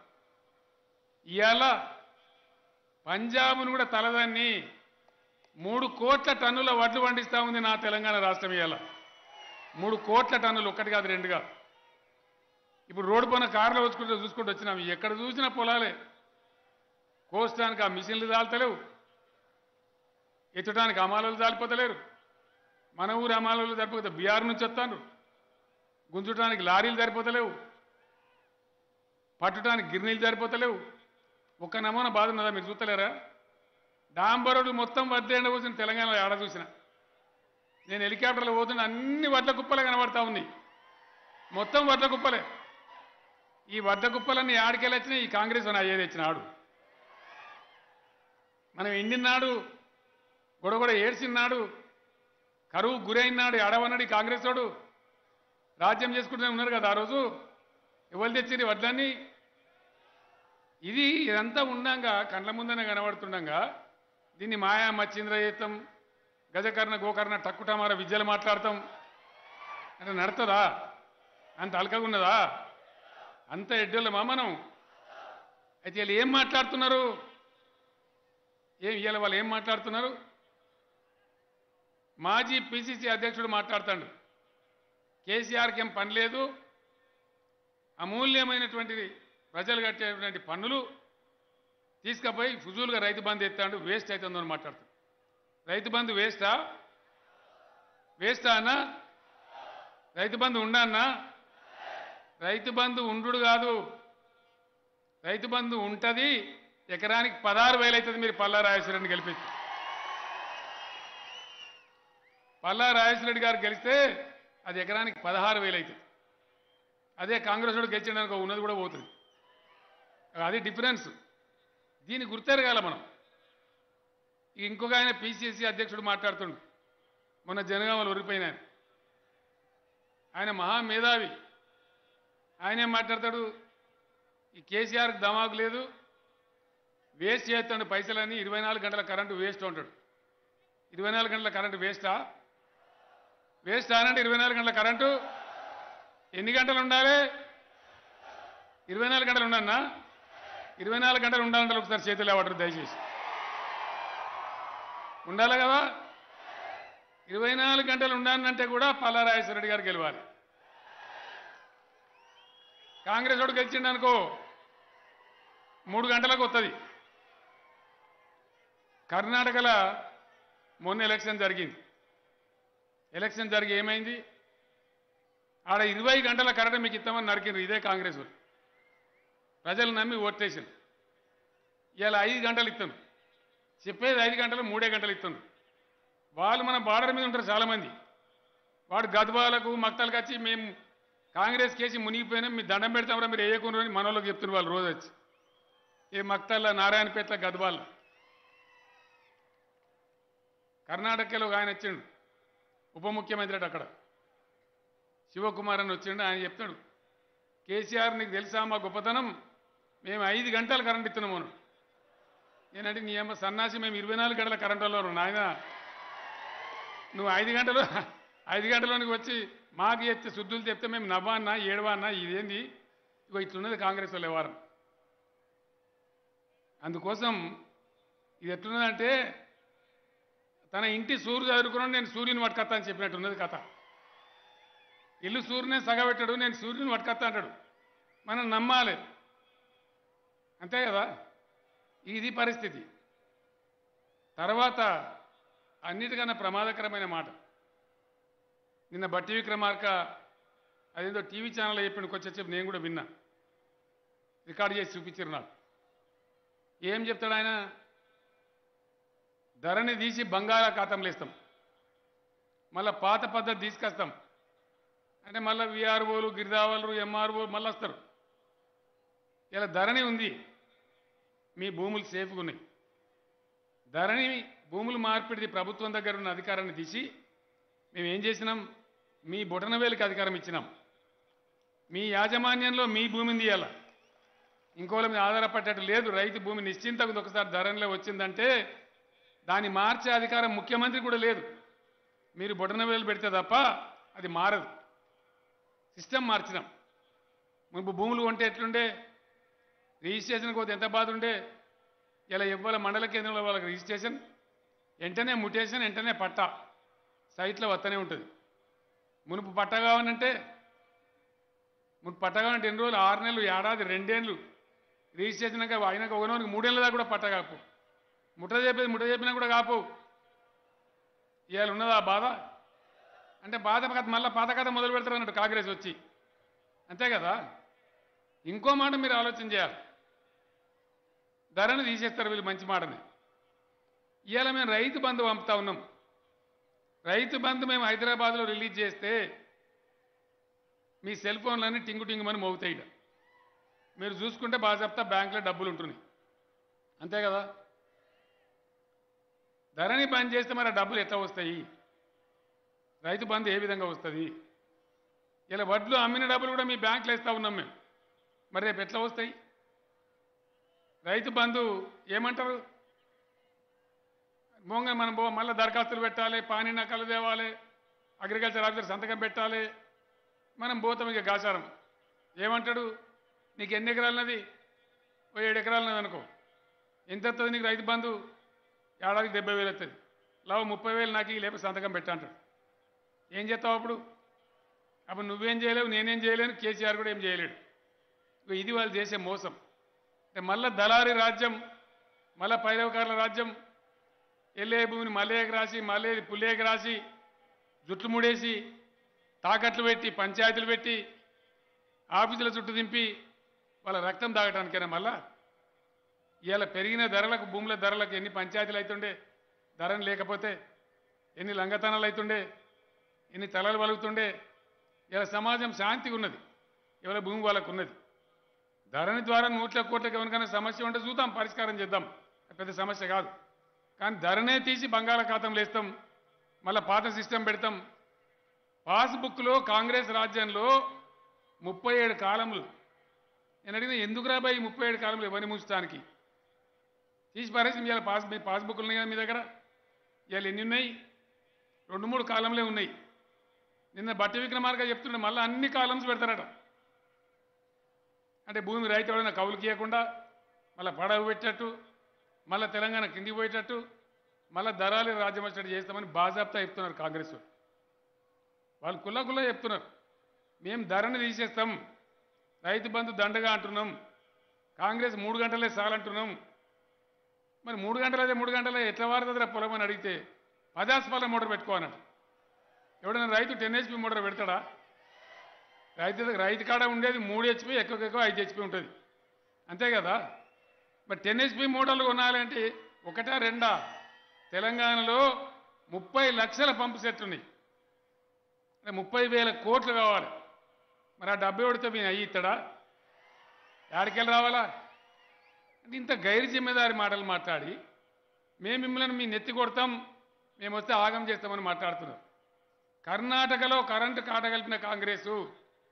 ఇవాళ పంజాబ్ను కూడా తలదాన్ని మూడు కోట్ల టన్నుల వడ్లు పండిస్తూ ఉంది నా తెలంగాణ రాష్ట్రం ఇవాళ మూడు కోట్ల టన్నులు ఒక్కటి కాదు రెండు కాదు ఇప్పుడు రోడ్డు పైన కార్లో వచ్చుకుంటూ చూసుకుంటూ వచ్చినాం ఎక్కడ చూసినా పొలాలే కోసడానికి ఆ మిషన్లు దాల్తలేవు ఎత్తడానికి అమాలలు దాలిపోతలేరు మన ఊరు అమాలలు సరిపోతే బీహార్ నుంచి వస్తాను గుంజుటానికి లారీలు సరిపోతలేవు పట్టడానికి గిర్నీలు సరిపోతలేవు ఒక్క నమూనా బాధ ఉన్నదా మీరు చూస్తలేరా డాంబరోడ్లు మొత్తం వడ్లేండ పోసిన తెలంగాణలో ఆడ చూసిన నేను హెలికాప్టర్లో పోతున్న అన్ని వడ్ల కుప్పలే కనబడతా ఉంది మొత్తం వడ్ల కుప్పలే ఈ వడ్ల కుప్పలన్నీ ఆడికెళ్ళి వచ్చినాయి ఈ కాంగ్రెస్ అని అయ్యేది వచ్చిన ఆడు మనం ఎండినాడు గొడగొడ ఏడ్చినాడు కరువు గురైనాడు అడవన్నాడు ఈ కాంగ్రెస్ వాడు రాజ్యం చేసుకుంటూనే ఉన్నారు కదా ఆ రోజు ఎవరు తెచ్చింది వడ్లన్నీ ఇది ఇదంతా ఉండంగా కండ్ల ముందనే కనబడుతుండగా దీన్ని మాయా మచ్చింద్రయుతం గజకర్ణ గోకర్ణ టక్కుటమార విద్యలు మాట్లాడతాం అంటే నడుతుందా అంత అలకగా ఉన్నదా అంత ఎడ్డోళ్ళమా మనం అయితే వీళ్ళు ఏం మాట్లాడుతున్నారు ఏం ఇవాళ వాళ్ళు ఏం మాట్లాడుతున్నారు మాజీ పిసిసి అధ్యక్షుడు మాట్లాడుతాడు కేసీఆర్కి ఏం పని లేదు అమూల్యమైనటువంటిది ప్రజలు కట్టేటువంటి పన్నులు తీసుకుపోయి ఫుజూలుగా రైతు బంధు ఎత్తాడు వేస్ట్ అవుతుందని మాట్లాడుతాడు రైతు బంధు వేస్టా వేస్టా అన్నా రైతు బంధు ఉండా అన్నా రైతు బంధు ఉండు కాదు రైతు బంధు ఉంటుంది ఎకరానికి పదహారు వేలు అవుతుంది మీరు పల్లా రాజేశ్వరరెడ్డిని గెలిపించి పల్లా రాజేశ్వరరెడ్డి గారు గెలిస్తే అది ఎకరానికి పదహారు వేలు అవుతుంది అదే కాంగ్రెస్ వాడు గెలిచడానికి ఉన్నది కూడా పోతుంది అది డిఫరెన్స్ దీన్ని గుర్తెరగాల మనం ఇంకొక ఆయన పిసిసి అధ్యక్షుడు మాట్లాడుతుండు మొన్న జనగామలు ఒరిపోయిన ఆయన. ఆయన మహా మేధావి ఆయన ఏం మాట్లాడతాడు ఈ కేసీఆర్కి దమాకు లేదు వేస్ట్ చేస్తాడు పైసలని ఇరవై నాలుగు గంటల కరెంటు వేస్ట్ ఉంటాడు ఇరవై నాలుగు గంటల కరెంటు వేస్టా వేస్ట్ అనంటే ఇరవై నాలుగు గంటల కరెంటు ఎన్ని గంటలు ఉండాలి ఇరవై నాలుగు గంటలు ఉండన్నా ఇరవై నాలుగు గంటలు ఉండాలంటే ఒకసారి చేతులు లేవటరు దయచేసి ఉండాలి కదా ఇరవై నాలుగు గంటలు ఉండాలంటే కూడా పల్లారాజేశ్వరరెడ్డి గారు గెలవాలి కాంగ్రెస్ వాడు గెలిచిండు అనుకో మూడు గంటలకు వస్తుంది కర్ణాటకలో మొన్న ఎలక్షన్ జరిగింది ఎలక్షన్ జరిగి ఏమైంది ఆడ ఇరవై గంటల కరెంట్ మీకు ఇస్తామని నరికిండ్రు ఇదే కాంగ్రెస్ వాళ్ళు ప్రజలు నమ్మి ఓటేసారు ఇలా ఐదు గంటలు ఇస్తాను చెప్పేది ఐదు గంటలు మూడే గంటలు ఇస్తాను వాళ్ళు మన బార్డర్ మీద ఉంటారు చాలామంది వాడు గద్వాలకు మక్తలకు వచ్చి మేము కాంగ్రెస్ కేసి మునిగిపోయినా మీ దండం పెడతామరా మీరు వేయకుండా అని మనోళ్ళకి చెప్తున్నారు వాళ్ళు రోజు వచ్చి ఏ మక్తల్ల నారాయణపేట గద్వాల కర్ణాటకలో ఒక ఆయన వచ్చిండు ఉప ముఖ్యమంత్రి అట అక్కడ శివకుమార్ అని వచ్చిండు ఆయన చెప్తాడు కేసీఆర్ నీకు తెలుసా మా గొప్పతనం మేము ఐదు గంటలు కరెంట్ ఇస్తున్నాము అన్నాడు. నేనంటే నీ అమ్మ సన్నాసి మేము ఇరవై నాలుగు గంటల కరెంట్ వాళ్ళు నాయన నువ్వు ఐదు గంటలు ఐదు గంటలోనికి వచ్చి మాకు చెప్తే శుద్ధులు చెప్తే మేము నవ్వాన్నా ఏడవాన్నా ఇదేంది ఇగో ఇట్లున్నది కాంగ్రెస్ వాళ్ళ వ్యవహారం అందుకోసం ఇది ఎట్లున్నదంటే తన ఇంటి సూర్యు చదువుకున్నాడు నేను సూర్యుని పట్టుకొత్తా అని చెప్పినట్టు ఉన్నది కథ ఇల్లు సూర్యునే సగబెట్టాడు నేను సూర్యుని పట్టుకొత్తా అంటాడు మనం నమ్మాలి అంతే కదా ఇది పరిస్థితి తర్వాత అన్నిటికన్నా ప్రమాదకరమైన మాట నిన్న బట్టి విక్రమార్క అదేదో టీవీ ఛానల్ చెప్పిన కొంచెం చెప్పి నేను కూడా విన్నా రికార్డ్ చేసి చూపించారు నాకు ఏం చెప్తాడు ఆయన ధరని తీసి బంగాళాఖాతంలో ఇస్తాం మళ్ళీ పాత పద్ధతి తీసుకొస్తాం అంటే మళ్ళీ విఆర్ఓలు గిరిదావలు ఎంఆర్ఓ మళ్ళీ వస్తారు ఇలా ధరణి ఉంది మీ భూములు సేఫ్గా ఉన్నాయి ధరణి భూములు మార్పిడిది ప్రభుత్వం దగ్గర ఉన్న అధికారాన్ని తీసి మేము ఏం చేసినాం మీ బొటనవేలికి అధికారం ఇచ్చినాం మీ యాజమాన్యంలో మీ భూమిని తీయాల ఇంకోళ్ళ మీద ఆధారపడ్డట్టు లేదు రైతు భూమి నిశ్చింతకు ఒకసారి ధరణిలో వచ్చిందంటే దాన్ని మార్చే అధికారం ముఖ్యమంత్రి కూడా లేదు మీరు బొటనవేలు పెడితే తప్ప అది మారదు సిస్టమ్ మార్చినాం మునుపు భూములు కొంటే ఎట్లుండే రిజిస్ట్రేషన్ పోతే ఎంత బాధ ఉండే ఇలా ఇవ్వాల మండల కేంద్రంలో వాళ్ళకి రిజిస్ట్రేషన్ వెంటనే ముటేషన్ వెంటనే పట్టా సైట్లో వస్తూనే ఉంటుంది మునుపు పట్టా కావాలంటే మునుపు పట్టా కావాలంటే ఎన్ని రోజులు ఆరు నెలలు ఏడాది రెండేళ్ళు రిజిస్ట్రేషన్ అయినాక అయినాక ఒకనోనికి మూడేళ్ళ దాకా కూడా పట్టా కాపు ముట్ట చెప్పేది ముట్ట చెప్పినా కూడా కాపు ఇవాళ ఉన్నదా ఆ బాధ అంటే బాధ కథ మళ్ళీ పాత కథ మొదలు పెడతారు అన్నట్టు కాంగ్రెస్ వచ్చి అంతే కదా ఇంకో మాట మీరు ఆలోచన చేయాలి ధరను తీసేస్తారు వీళ్ళు మంచి మాటని ఇవాళ మేము రైతు బంధు పంపుతా ఉన్నాం రైతు బంధు మేము హైదరాబాద్లో రిలీజ్ చేస్తే మీ సెల్ ఫోన్లన్నీ టింగు టింగుమని మోగుతాయి ఈడ. మీరు చూసుకుంటే బాగా చెప్తా బ్యాంకులో డబ్బులు ఉంటున్నాయి అంతే కదా ధరని బంద్ చేస్తే మరి ఆ డబ్బులు ఎట్లా వస్తాయి రైతు బంధు ఏ విధంగా వస్తుంది ఇలా వడ్లు అమ్మిన డబ్బులు కూడా మీ బ్యాంకులో ఇస్తా ఉన్నాం మేము మరి రేపు ఎట్లా వస్తాయి రైతు బంధు ఏమంటారు మోంగ మనం పో మళ్ళీ దరఖాస్తులు పెట్టాలి పానీ నకలు తేవాలి అగ్రికల్చర్ ఆఫీసర్ సంతకం పెట్టాలి మనం పోతాం ఇక గాచారం ఏమంటాడు నీకు ఎన్ని ఎకరాలన్నది ఓ ఏడు ఎకరాలన్నది అనుకో ఎంత వస్తుంది నీకు రైతు బంధు ఏడాదికి డెబ్బై వేలు వస్తుంది లావు ముప్పై వేలు నాకు ఈ లేకపోతే సంతకం పెట్టా అంటాడు ఏం చేస్తావు అప్పుడు అప్పుడు నువ్వేం చేయలేవు నేనేం చేయలేను కేసీఆర్ కూడా ఏం చేయలేడు ఇగో ఇది వాళ్ళు చేసే మోసం అంటే మళ్ళా దళారి రాజ్యం మళ్ళా పైరవకారుల రాజ్యం ఎల్లే భూమిని మల్లేకి రాసి మల్లే పుల్లేకి రాసి జుట్లు ముడేసి తాకట్లు పెట్టి పంచాయతీలు పెట్టి ఆఫీసుల చుట్టూ దింపి వాళ్ళ రక్తం తాగటానికైనా మళ్ళా ఇవాళ పెరిగిన ధరలకు భూముల ధరలకు ఎన్ని పంచాయతీలు అవుతుండే ధరని లేకపోతే ఎన్ని లంగతనాలు అవుతుండే ఎన్ని తలలు వలుగుతుండే ఇలా సమాజం శాంతిగా ఉన్నది ఇవాళ భూమి వాళ్ళకు ఉన్నది ధరణి ద్వారా నూట్ల కోట్లకు ఎవరికైనా సమస్య ఉంటే చూద్దాం పరిష్కారం చేద్దాం అది పెద్ద సమస్య కాదు కానీ ధరనే తీసి బంగాళాఖాతంలో వేస్తాం మళ్ళీ పాత సిస్టమ్ పెడతాం పాస్బుక్లో కాంగ్రెస్ రాజ్యంలో ముప్పై ఏడు కాలములు నేను అడిగిన ఎందుకు రాబాయి ముప్పై ఏడు కాలంలో ఎవరిని ముంచడానికి తీసి పారేసి ఇవాళ పాస్ మీ పాస్బుక్లు ఉన్నాయి కదా మీ దగ్గర ఇవాళ ఎన్ని ఉన్నాయి రెండు మూడు కాలంలే ఉన్నాయి నిన్న బట్టి విక్రమార్క చెప్తుండే మళ్ళీ అన్ని కాలమ్స్ పెడతారట అంటే భూమి రైతు ఎవరైనా కౌలుకి ఇవ్వకుండా మళ్ళీ పడవ పెట్టేట్టు మళ్ళీ తెలంగాణ కిందికి పోయేటట్టు మళ్ళీ ధరాలు రాజ్యం వచ్చేటట్టు చేస్తామని బాజాబ్తా చెప్తున్నారు కాంగ్రెస్ వాళ్ళు. వాళ్ళు కుల్ల కుల్ల చెప్తున్నారు మేము ధరని తీసేస్తాం రైతు బంధు దండగా అంటున్నాం కాంగ్రెస్ మూడు గంటలే చాలంటున్నాం మరి మూడు గంటలదే మూడు గంటలే ఎట్లా వారుతుందిరా పొలం అని అడిగితే పదాస్పాల మోటార్ పెట్టుకోవాలన్నట్టు ఎవడైనా రైతు టెన్ హెచ్పి మోటార్ పెడతాడా రైతు దగ్గర- రైతు కాడ ఉండేది మూడు హెచ్పి ఎక్కువ ఎక్కువ ఐదు హెచ్పి ఉంటుంది అంతే కదా మరి టెన్ హెచ్పి మోటార్లు కొనాలంటే ఒకటా రెండా తెలంగాణలో ముప్పై లక్షల పంపు సెట్లు ఉన్నాయి అంటే ముప్పై వేల కోట్లు కావాలి మరి ఆ డబ్బు ఎవడితే మేము అయ్యి ఇస్తాడా యాడికెళ్ళి రావాలా అంటే ఇంత గైరు జిమ్మేదారి మాటలు మాట్లాడి మేము మిమ్మల్ని మీ నెత్తి కొడతాం మేము వస్తే ఆగం చేస్తామని మాట్లాడుతున్నారు కర్ణాటకలో కరెంటు కాటగలిపిన కాంగ్రెసు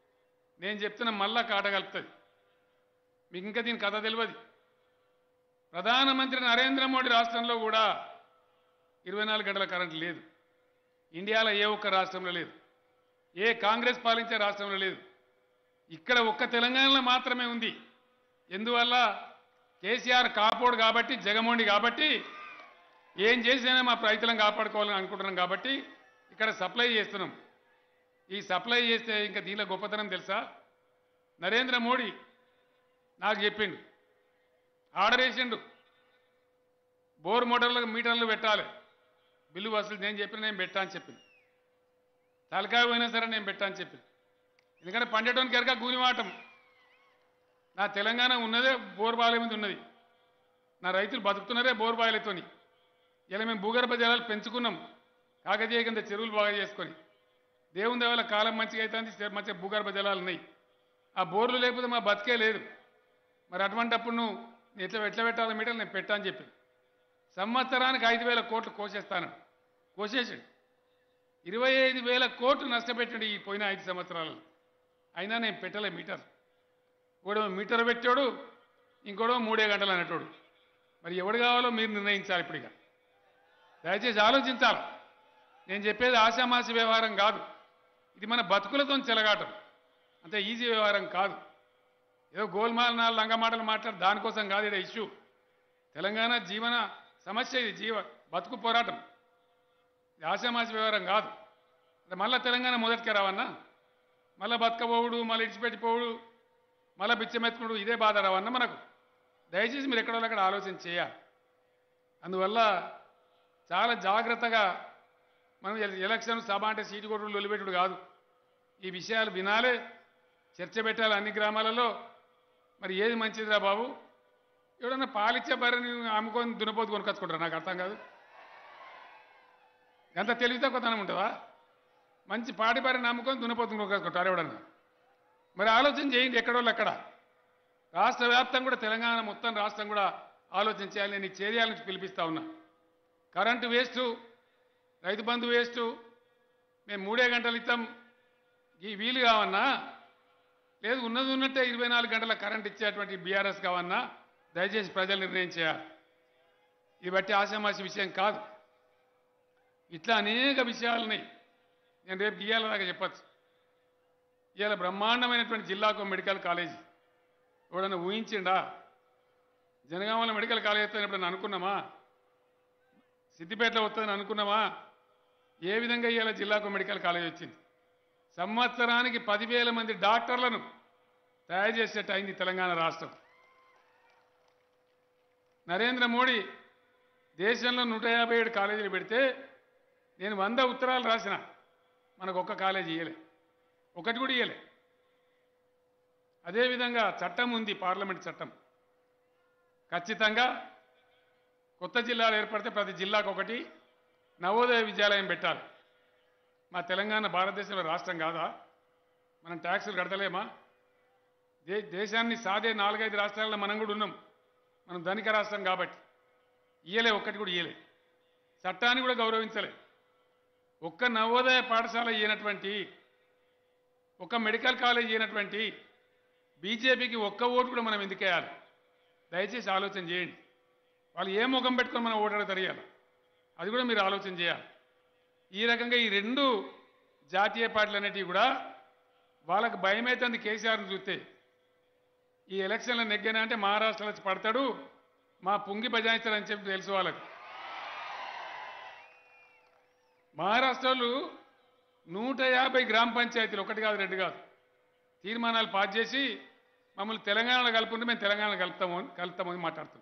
నేను చెప్తున్న మళ్ళా కాటగలుపుతుంది మీకు ఇంకా దీని కథ తెలియదు ప్రధానమంత్రి నరేంద్ర మోడీ రాష్ట్రంలో కూడా ఇరవై నాలుగు గంటల కరెంట్ లేదు ఇండియాలో ఏ ఒక్క రాష్ట్రంలో లేదు ఏ కాంగ్రెస్ పాలించే రాష్ట్రంలో లేదు ఇక్కడ ఒక్క తెలంగాణలో మాత్రమే ఉంది ఎందువల్ల కేసీఆర్ కాపోడు కాబట్టి జగమోండి కాబట్టి ఏం చేసినా మా రైతులను కాపాడుకోవాలని అనుకుంటున్నాం కాబట్టి ఇక్కడ సప్లై చేస్తున్నాం ఈ సప్లై చేస్తే ఇంకా దీనిలో గొప్పతనం తెలుసా నరేంద్ర మోడీ నాకు చెప్పిండు ఆర్డర్ వేసిండు బోర్ మోటార్లకు మీటర్లు పెట్టాలి బిల్లు వసూలు నేను చెప్పిన నేను పెట్టా అని చెప్పింది తలకాయ పోయినా సరే నేను పెట్టా అని చెప్పింది ఎందుకంటే పండేటోనికి ఎరక గూనివాటం నా తెలంగాణ ఉన్నదే బోర్ బాయిల మీద ఉన్నది నా రైతులు బతుకుతున్నారే బోర్ బాయిలతోని ఇలా మేము భూగర్భ జలాలు పెంచుకున్నాం కాకతీయ కింద చెరువులు బాగా చేసుకొని దేవుని దేవాల కాలం మంచిగా అవుతుంది మంచిగా భూగర్భ జలాలు ఉన్నాయి ఆ బోర్లు లేకపోతే మా బతికే లేదు మరి అటువంటప్పుడు నువ్వు నేను ఎట్లా ఎట్లా పెట్టాలి మీటర్లు నేను పెట్టా అని చెప్పి సంవత్సరానికి ఐదు వేల కోట్లు కోసేస్తాను కోసేసాడు ఇరవై ఐదు వేల కోట్లు నష్టపెట్టాడు ఈ పోయిన ఐదు సంవత్సరాలలో అయినా నేను పెట్టలే మీటర్ ఒకడు మీటర్ పెట్టాడు ఇంకోడో మూడే గంటలు అనేటోడు మరి ఎవడు కావాలో మీరు నిర్ణయించాలి ఇప్పుడు ఇక దయచేసి ఆలోచించాలి నేను చెప్పేది ఆశామాసి వ్యవహారం కాదు ఇది మన బతుకులతో చెలగాటం అంత ఈజీ వ్యవహారం కాదు ఏదో గోల్మాల్ నాలుగు లంగ మాటలు మాట్లాడు దానికోసం కాదు ఇక్కడ ఇష్యూ తెలంగాణ జీవన సమస్య ఇది జీవ బతుకు పోరాటం ఇది ఆశామాసి వ్యవహారం కాదు అంటే మళ్ళా తెలంగాణ మొదటికి రావన్నా మళ్ళా బతకపోవుడు మళ్ళీ ఇడిచిపెట్టిపోవుడు మళ్ళా బిచ్చమెత్తుకుడు ఇదే బాధ రావన్నా మనకు దయచేసి మీరు ఎక్కడో అక్కడ ఆలోచన చేయాలి అందువల్ల చాలా జాగ్రత్తగా మనం ఎల- ఎలక్షన్ సభ అంటే సీటు కొట్టుడు లొలిపెట్టుడు కాదు ఈ విషయాలు వినాలే చర్చ పెట్టాలి అన్ని గ్రామాలలో మరి ఏది మంచిదిరా బాబు ఎవడన్నా పాలిచ్చే బర్రెని అమ్ముకొని దున్నపోతు కొనుకొచ్చుకుంటారా నాకు అర్థం కాదు ఎంత తెలివి తక్కువతనం ఉంటుందా మంచి పాడి బర్రెని అమ్ముకొని దున్నపోతు కొనుకొచ్చుకుంటారు ఎవడన్నా మరి ఆలోచన చేయండి ఎక్కడోళ్ళు అక్కడ రాష్ట్ర వ్యాప్తం కూడా తెలంగాణ మొత్తం రాష్ట్రం కూడా ఆలోచన చేయాలి నేను ఈ చేరియాల నుంచి పిలిపిస్తా ఉన్నా కరెంటు వేస్టు రైతు బంధు వేస్టు మేము మూడే గంటలు ఇస్తాం ఈ వీలు కావన్నా లేదు ఉన్నది ఉన్నట్టే ఇరవై నాలుగు గంటల కరెంట్ ఇచ్చేటువంటి బీఆర్ఎస్ కావన్నా దయచేసి ప్రజలు నిర్ణయం చేయాలి ఇది బట్టి ఆశామాసి విషయం కాదు ఇట్లా అనేక విషయాలున్నాయి నేను రేపు గీయాల దాకా చెప్పచ్చు ఇవాళ బ్రహ్మాండమైనటువంటి జిల్లాకు మెడికల్ కాలేజీ ఎవడన్నా ఊహించిండా జనగామలో మెడికల్ కాలేజ్ వస్తుందని ఎప్పుడన్నా అనుకున్నామా సిద్దిపేటలో వస్తుందని అనుకున్నామా ఏ విధంగా ఇవాళ జిల్లాకు మెడికల్ కాలేజ్ వచ్చింది సంవత్సరానికి పదివేల మంది డాక్టర్లను తయారు చేసేట్టు అయింది తెలంగాణ రాష్ట్రం నరేంద్ర మోడీ దేశంలో నూట యాభై ఏడు కాలేజీలు పెడితే నేను వంద ఉత్తరాలు రాసిన మనకు ఒక్క కాలేజీ ఇయ్యలే ఒకటి కూడా ఇయ్యలే అదేవిధంగా చట్టం ఉంది పార్లమెంట్ చట్టం ఖచ్చితంగా కొత్త జిల్లాలు ఏర్పడితే ప్రతి జిల్లాకు ఒకటి నవోదయ విద్యాలయం పెట్టాలి మా తెలంగాణ భారతదేశంలో రాష్ట్రం కాదా మనం ట్యాక్సులు కడతలేమా దే దేశాన్ని సాదే నాలుగైదు రాష్ట్రాల్లో మనం కూడా ఉన్నాం మనం ధనిక రాష్ట్రం కాబట్టి ఇయ్యలే ఒక్కటి కూడా ఇయ్యలే చట్టాన్ని కూడా గౌరవించలే ఒక్క నవోదయ పాఠశాల ఇయ్యనటువంటి ఒక మెడికల్ కాలేజ్ ఇయ్యనటువంటి బీజేపీకి ఒక్క ఓటు కూడా మనం ఎందుకేయాలి దయచేసి ఆలోచన చేయండి వాళ్ళు ఏ ముఖం పెట్టుకొని మనం ఓటాడు తెలియాలి అది కూడా మీరు ఆలోచన చేయాలి ఈ రకంగా ఈ రెండు జాతీయ పార్టీలు అనేటివి కూడా వాళ్ళకు భయమైతుంది కేసీఆర్ని చూస్తే ఈ ఎలక్షన్లో నెగ్గినా అంటే మహారాష్ట్రలో వచ్చి పడతాడు మా పుంగి బజాయిస్తాడని చెప్పి తెలుసు వాళ్ళకు మహారాష్ట్రలో నూట యాభై గ్రామ పంచాయతీలు ఒకటి కాదు రెండు కాదు తీర్మానాలు పాస్ చేసి మమ్మల్ని తెలంగాణలో కలుపుకుంటే మేము తెలంగాణ కలుపుతాము అని కలుపుతామని మాట్లాడుతున్నాం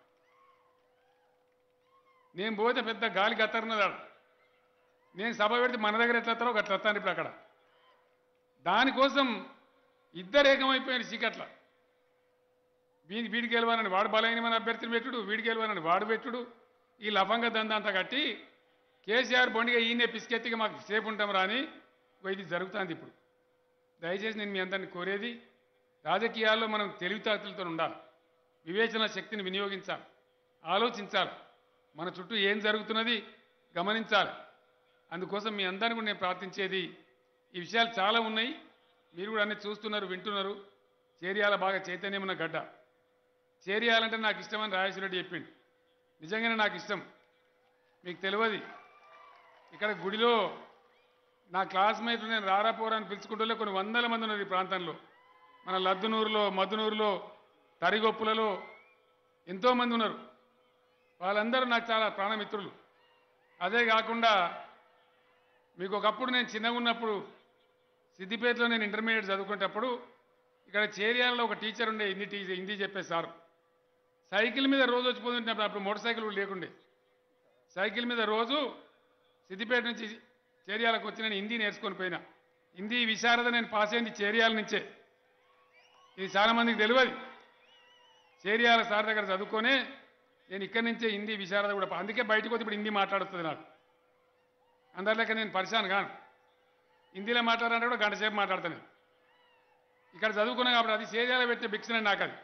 నేను పోతే పెద్ద గాలి గత్తరున్నదాడు నేను సభ పెడితే మన దగ్గర ఎట్లా వస్తారో అట్లా వస్తాను ఇప్పుడు అక్కడ దానికోసం ఇద్దరు ఏకమైపోయారు చీకట్ల వీడి వీడికి గెలవాలని వాడు బలైన అభ్యర్థిని పెట్టుడు వీడికి గెలవాలని వాడు పెట్టుడు ఈ లఫంగా దందంతా కట్టి కేసీఆర్ బొండిగా ఈయనే పిసికెత్తిగా మాకు సేపు ఉంటాం రాని ఇగో ఇది జరుగుతుంది ఇప్పుడు దయచేసి నేను మీ అందరిని కోరేది రాజకీయాల్లో మనం తెలివితేటలతో ఉండాలి వివేచన శక్తిని వినియోగించాలి ఆలోచించాలి మన చుట్టూ ఏం జరుగుతున్నది గమనించాలి అందుకోసం మీ అందరిని కూడా నేను ప్రార్థించేది ఈ విషయాలు చాలా ఉన్నాయి మీరు కూడా అన్ని చూస్తున్నారు వింటున్నారు చేరియాల బాగా చైతన్యం ఉన్న గడ్డ చేరియాలంటే నాకు ఇష్టమని రాజేశ్వర రెడ్డి చెప్పిండు నిజంగానే నాకు ఇష్టం మీకు తెలియదు ఇక్కడ గుడిలో నా క్లాస్మేట్లు నేను రారాపోరా అని పిలుచుకుంటూ కొన్ని వందల మంది ఉన్నారు ఈ ప్రాంతంలో మన లద్దునూరులో మద్దునూరులో తరిగొప్పులలో ఎంతోమంది ఉన్నారు వాళ్ళందరూ నాకు చాలా ప్రాణమిత్రులు అదే కాకుండా మీకు ఒకప్పుడు నేను చిన్నగా ఉన్నప్పుడు సిద్దిపేటలో నేను ఇంటర్మీడియట్ చదువుకునేటప్పుడు ఇక్కడ చేరియాలలో ఒక టీచర్ ఉండే హిందీ టీచర్ హిందీ చెప్పే సార్ సైకిల్ మీద రోజు వచ్చిపోతుంటే అప్పుడు మోటార్ సైకిల్ కూడా లేకుండే సైకిల్ మీద రోజు సిద్దిపేట నుంచి చేరియాలకు వచ్చి నేను హిందీ నేర్చుకొని పోయినా హిందీ విశారద నేను పాస్ అయింది చేరియాల నుంచే ఇది చాలా మందికి తెలియదు చేరియాల సార్ దగ్గర చదువుకొనే నేను ఇక్కడి నుంచే హిందీ విశారద కూడా పా- అందుకే బయటకు వచ్చి ఇప్పుడు హిందీ మాట్లాడుతుంది నాకు అందరిలేక నేను పరిశాన్ కాను హిందీలో మాట్లాడాలంటే కూడా గంట సేపు మాట్లాడతాను ఇక్కడ చదువుకున్నా కాబట్టి అది చేరియాల పెట్టే భిక్షనే నాకు అది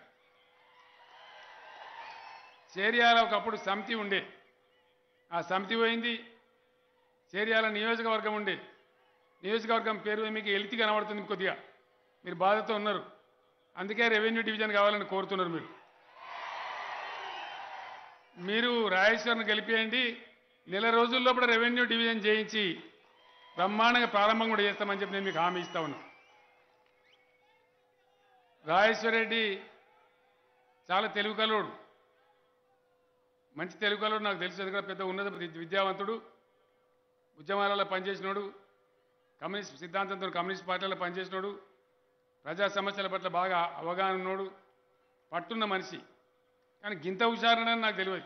చేరియాల ఒకప్పుడు సమితి ఉండే ఆ సమితి పోయింది చేరియాల నియోజకవర్గం ఉండే నియోజకవర్గం పేరు మీకు ఎలితి కనబడుతుంది కొద్దిగా మీరు బాధతో ఉన్నారు అందుకే రెవెన్యూ డివిజన్ కావాలని కోరుతున్నారు మీరు మీరు రాజేశ్వరిని గెలిపేయండి నెల రోజుల్లో కూడా రెవెన్యూ డివిజన్ చేయించి బ్రహ్మాండంగా ప్రారంభం కూడా చేస్తామని చెప్పి నేను మీకు హామీ ఇస్తా ఉన్నా రాజేశ్వర రెడ్డి చాలా తెలుగు కలోడు మంచి తెలుగు కలోడు నాకు తెలుసు ఎందుకంటే పెద్ద ఉన్నత విద్య- విద్యావంతుడు ఉద్యమాలలో పనిచేసినోడు కమ్యూనిస్ట్ సిద్ధాంతంతో కమ్యూనిస్ట్ పార్టీలో పనిచేసినోడు ప్రజా సమస్యల పట్ల బాగా అవగాహన ఉన్నోడు పట్టున్న మనిషి కానీ గింత హుషారని నాకు తెలియదు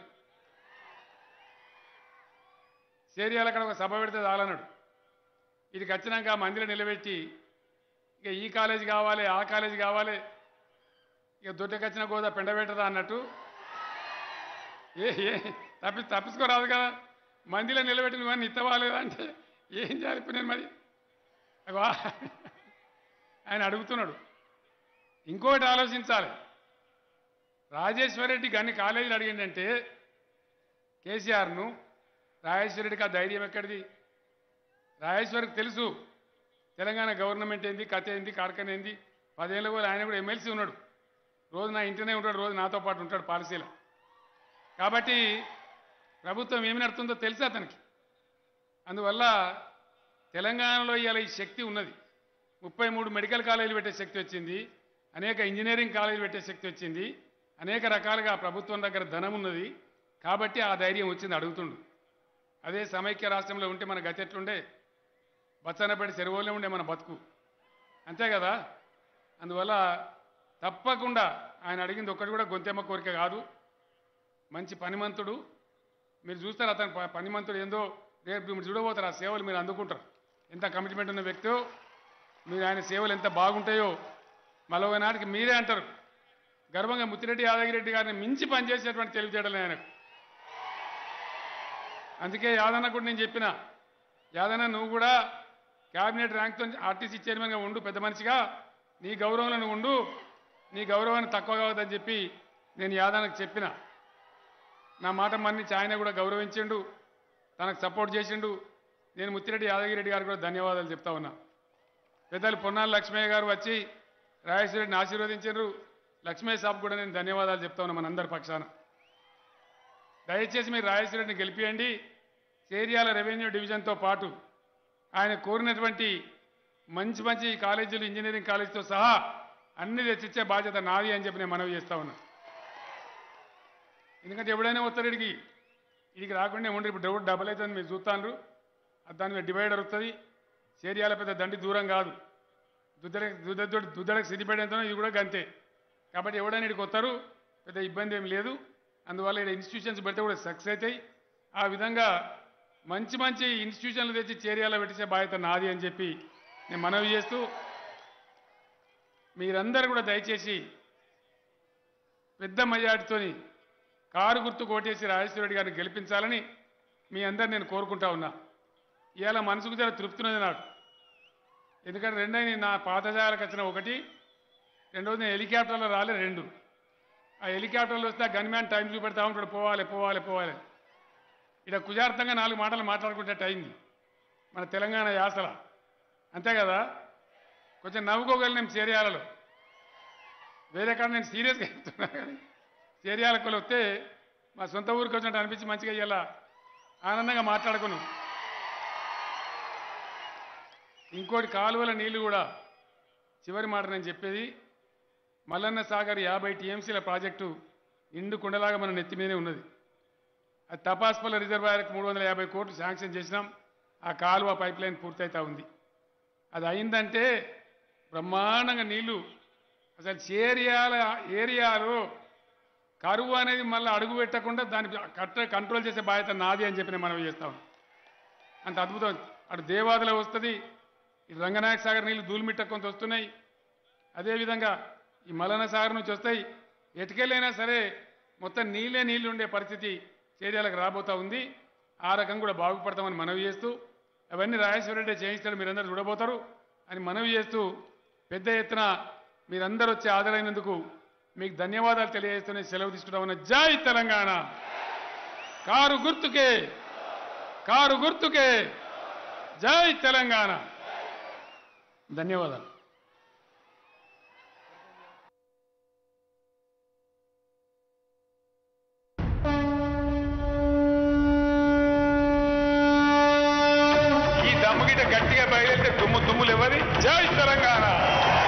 సేరియాలు అక్కడ ఒక సభ పెడితే చాలన్నాడు ఇదికి వచ్చినాక ఆ మందిలో నిలబెట్టి ఇక ఈ కాలేజీ కావాలి ఆ కాలేజీ కావాలి ఇక దొడ్డకొచ్చిన గోదా పెండబెట్టదా అన్నట్టు ఏ ఏ తప్పి తప్పించుకోరాదు కదా మందిలో నిలబెట్టి నువ్వన్నీ ఇత్తవాలేదా అంటే ఏం చేయాలి ఇప్పుడు నేను మరి అగో ఆయన అడుగుతున్నాడు ఇంకోటి ఆలోచించాలి రాజేశ్వర రెడ్డికి అన్ని కాలేజీలు అడిగిందంటే కేసీఆర్ను రాజేశ్వర రెడ్డికి ఆ ధైర్యం ఎక్కడిది రాజేశ్వరికి తెలుసు తెలంగాణ గవర్నమెంట్ ఏంది కథ ఏంది కార్ఖాన ఏంది పదేళ్ళ కూడా ఆయన కూడా ఎమ్మెల్సీ ఉన్నాడు రోజు నా ఇంటనే ఉంటాడు రోజు నాతో పాటు ఉంటాడు పాలసీలో కాబట్టి ప్రభుత్వం ఏమి నడుతుందో తెలుసు అతనికి అందువల్ల తెలంగాణలో ఇవాళ ఈ శక్తి ఉన్నది ముప్పై మూడు మెడికల్ కాలేజీలు పెట్టే శక్తి వచ్చింది అనేక ఇంజనీరింగ్ కాలేజీలు పెట్టే శక్తి వచ్చింది అనేక రకాలుగా ప్రభుత్వం దగ్గర ధనం ఉన్నది కాబట్టి ఆ ధైర్యం వచ్చింది అడుగుతుండు అదే సమైక్య రాష్ట్రంలో ఉంటే మన గతి ఎట్లుండే బచ్చన్నపేట చెరువులో ఉండే మన బతుకు అంతే కదా అందువల్ల తప్పకుండా ఆయన అడిగింది ఒక్కటి కూడా గొంతెమ్మ కోరిక కాదు మంచి పనిమంతుడు మీరు చూస్తారు అతను ప- పనిమంతుడు ఏందో రేపు మీరు చూడబోతారు ఆ సేవలు మీరు అందుకుంటారు ఎంత కమిట్మెంట్ ఉన్న వ్యక్తో మీరు ఆయన సేవలు ఎంత బాగుంటాయో మళ్ళీ నాటికి మీరే అంటారు గర్వంగా ముత్తిరెడ్డి యాదగిరెడ్డి గారిని మించి పనిచేసేటువంటి తెలివితేటలు ఆయనకు అందుకే యాదన్న కూడా నేను చెప్పిన యాదన్న నువ్వు కూడా క్యాబినెట్ ర్యాంక్తో ఆర్టీసీ చైర్మన్గా ఉండు పెద్ద మనిషిగా నీ గౌరవంలో నువ్వు ఉండు నీ గౌరవాన్ని తక్కువ కావద్దని చెప్పి నేను యాదన్నకు చెప్పిన నా మాట మన్నించి ఆయన కూడా గౌరవించిండు తనకు సపోర్ట్ చేసిండు నేను ముత్తిరెడ్డి యాదగిరెడ్డి గారికి కూడా ధన్యవాదాలు చెప్తా ఉన్నా పెద్దలు పొన్నాల లక్ష్మయ్య గారు వచ్చి రాజేశ్వరెడ్డిని ఆశీర్వదించారు లక్ష్మయ్య సాబ్ కూడా నేను ధన్యవాదాలు చెప్తా ఉన్నా మనందరి పక్షాన దయచేసి మీరు రాజేశ్వరెడ్డిని గెలిపియండి చేరియాల రెవెన్యూ డివిజన్తో పాటు ఆయన కోరినటువంటి మంచి మంచి కాలేజీలు ఇంజనీరింగ్ కాలేజీతో సహా అన్ని తెచ్చిచ్చే బాధ్యత నాది అని చెప్పి నేను మనవి చేస్తా ఉన్నా ఎందుకంటే ఎవడైనా వస్తారు ఇడికి ఇడికి రాకుండా ఉండి ఇప్పుడు డబ్బు డబల్ అవుతుంది మీరు చూస్తాను దాని మీద డివైడర్ వస్తుంది చేరియాల పెద్ద దండి దూరం కాదు దుద్దడకి దుద్దడు దుద్దడకి సిద్ధిపడేంతనో ఇది కూడా గంతే కాబట్టి ఎవడైనా ఇక్కడికి వస్తారు పెద్ద ఇబ్బంది ఏం లేదు అందువల్ల ఇక్కడ ఇన్స్టిట్యూషన్స్ పెడితే కూడా సక్సెస్ అవుతాయి ఆ విధంగా మంచి మంచి ఇన్స్టిట్యూషన్లు తెచ్చి చేరియాలో పెట్టించే బాధ్యత నాది అని చెప్పి నేను మనవి చేస్తూ మీరందరూ కూడా దయచేసి పెద్ద మెజార్టీతోని కారు గుర్తు కోటేసి రాజేశ్వర రెడ్డి గారిని గెలిపించాలని మీ అందరు నేను కోరుకుంటా ఉన్నా ఇవాళ మనసుకు జర తృప్తున్నది నాకు ఎందుకంటే రెండైన నా పాతజాలకు వచ్చిన ఒకటి రెండోది నేను హెలికాప్టర్లో రాలే రెండు ఆ హెలికాప్టర్లో వస్తే ఆ గన్మ్యాన్ టైం చూపెడతా ఉంటాడు పోవాలి పోవాలి పోవాలి ఇక్కడ కుజార్థంగా నాలుగు మాటలు మాట్లాడుకుంటే అయింది మన తెలంగాణ యాసల అంతే కదా కొంచెం నవ్వుకోగలిగినాం చేరియాలలో వేరే కాడ నేను సీరియస్గా చెప్తున్నా కానీ చేరియాలకు వస్తే మా సొంత ఊరికి వచ్చినట్టు అనిపించి మంచిగా ఇయ్యాల ఆనందంగా మాట్లాడుకున్నాం ఇంకోటి కాలువల నీళ్లు కూడా చివరి మాట నేను చెప్పేది మల్లన్న సాగర్ యాభై టీఎంసీల ప్రాజెక్టు నిండు కుండలాగా మన నెత్తి మీదనే ఉన్నది అది తపాస్పల్ల రిజర్వాయర్కి మూడు వందల యాభై కోట్లు శాంక్షన్ చేసినాం ఆ కాలువ పైప్ లైన్ పూర్తయితా ఉంది అది అయిందంటే బ్రహ్మాండంగా నీళ్లు అసలు చేరియాల ఏరియాలో కరువు అనేది మళ్ళీ అడుగు పెట్టకుండా దాన్ని కట్ట కంట్రోల్ చేసే బాధ్యత నాది అని చెప్పి నేను మనం చేస్తాం అంత అద్భుతం అటు దేవాదులో వస్తుంది ఇటు రంగనాయక సాగర్ నీళ్లు దూలిమిట్ట కొంత వస్తున్నాయి అదేవిధంగా ఈ మలన సాగర్ నుంచి వస్తాయి ఎటుకెళ్ళైనా సరే మొత్తం నీళ్ళే నీళ్లు ఉండే పరిస్థితి చర్యలకు రాబోతా ఉంది ఆ రకం కూడా బాగుపడతామని మనవి చేస్తూ అవన్నీ రాజేశ్వర రెడ్డి చేయిస్తాడు మీరందరూ చూడబోతారు అని మనవి చేస్తూ పెద్ద ఎత్తున మీరందరూ వచ్చి హాజరైనందుకు మీకు ధన్యవాదాలు తెలియజేస్తూనే సెలవు తీసుకుంటామన్న జై తెలంగాణ కారు గుర్తుకే కారు గుర్తుకే జై తెలంగాణ ధన్యవాదాలు ఈ దమ్ముగిట గట్టిగా బయలుదేరితే దుమ్ము దుమ్ములు ఇవ్వని జై తెలంగాణ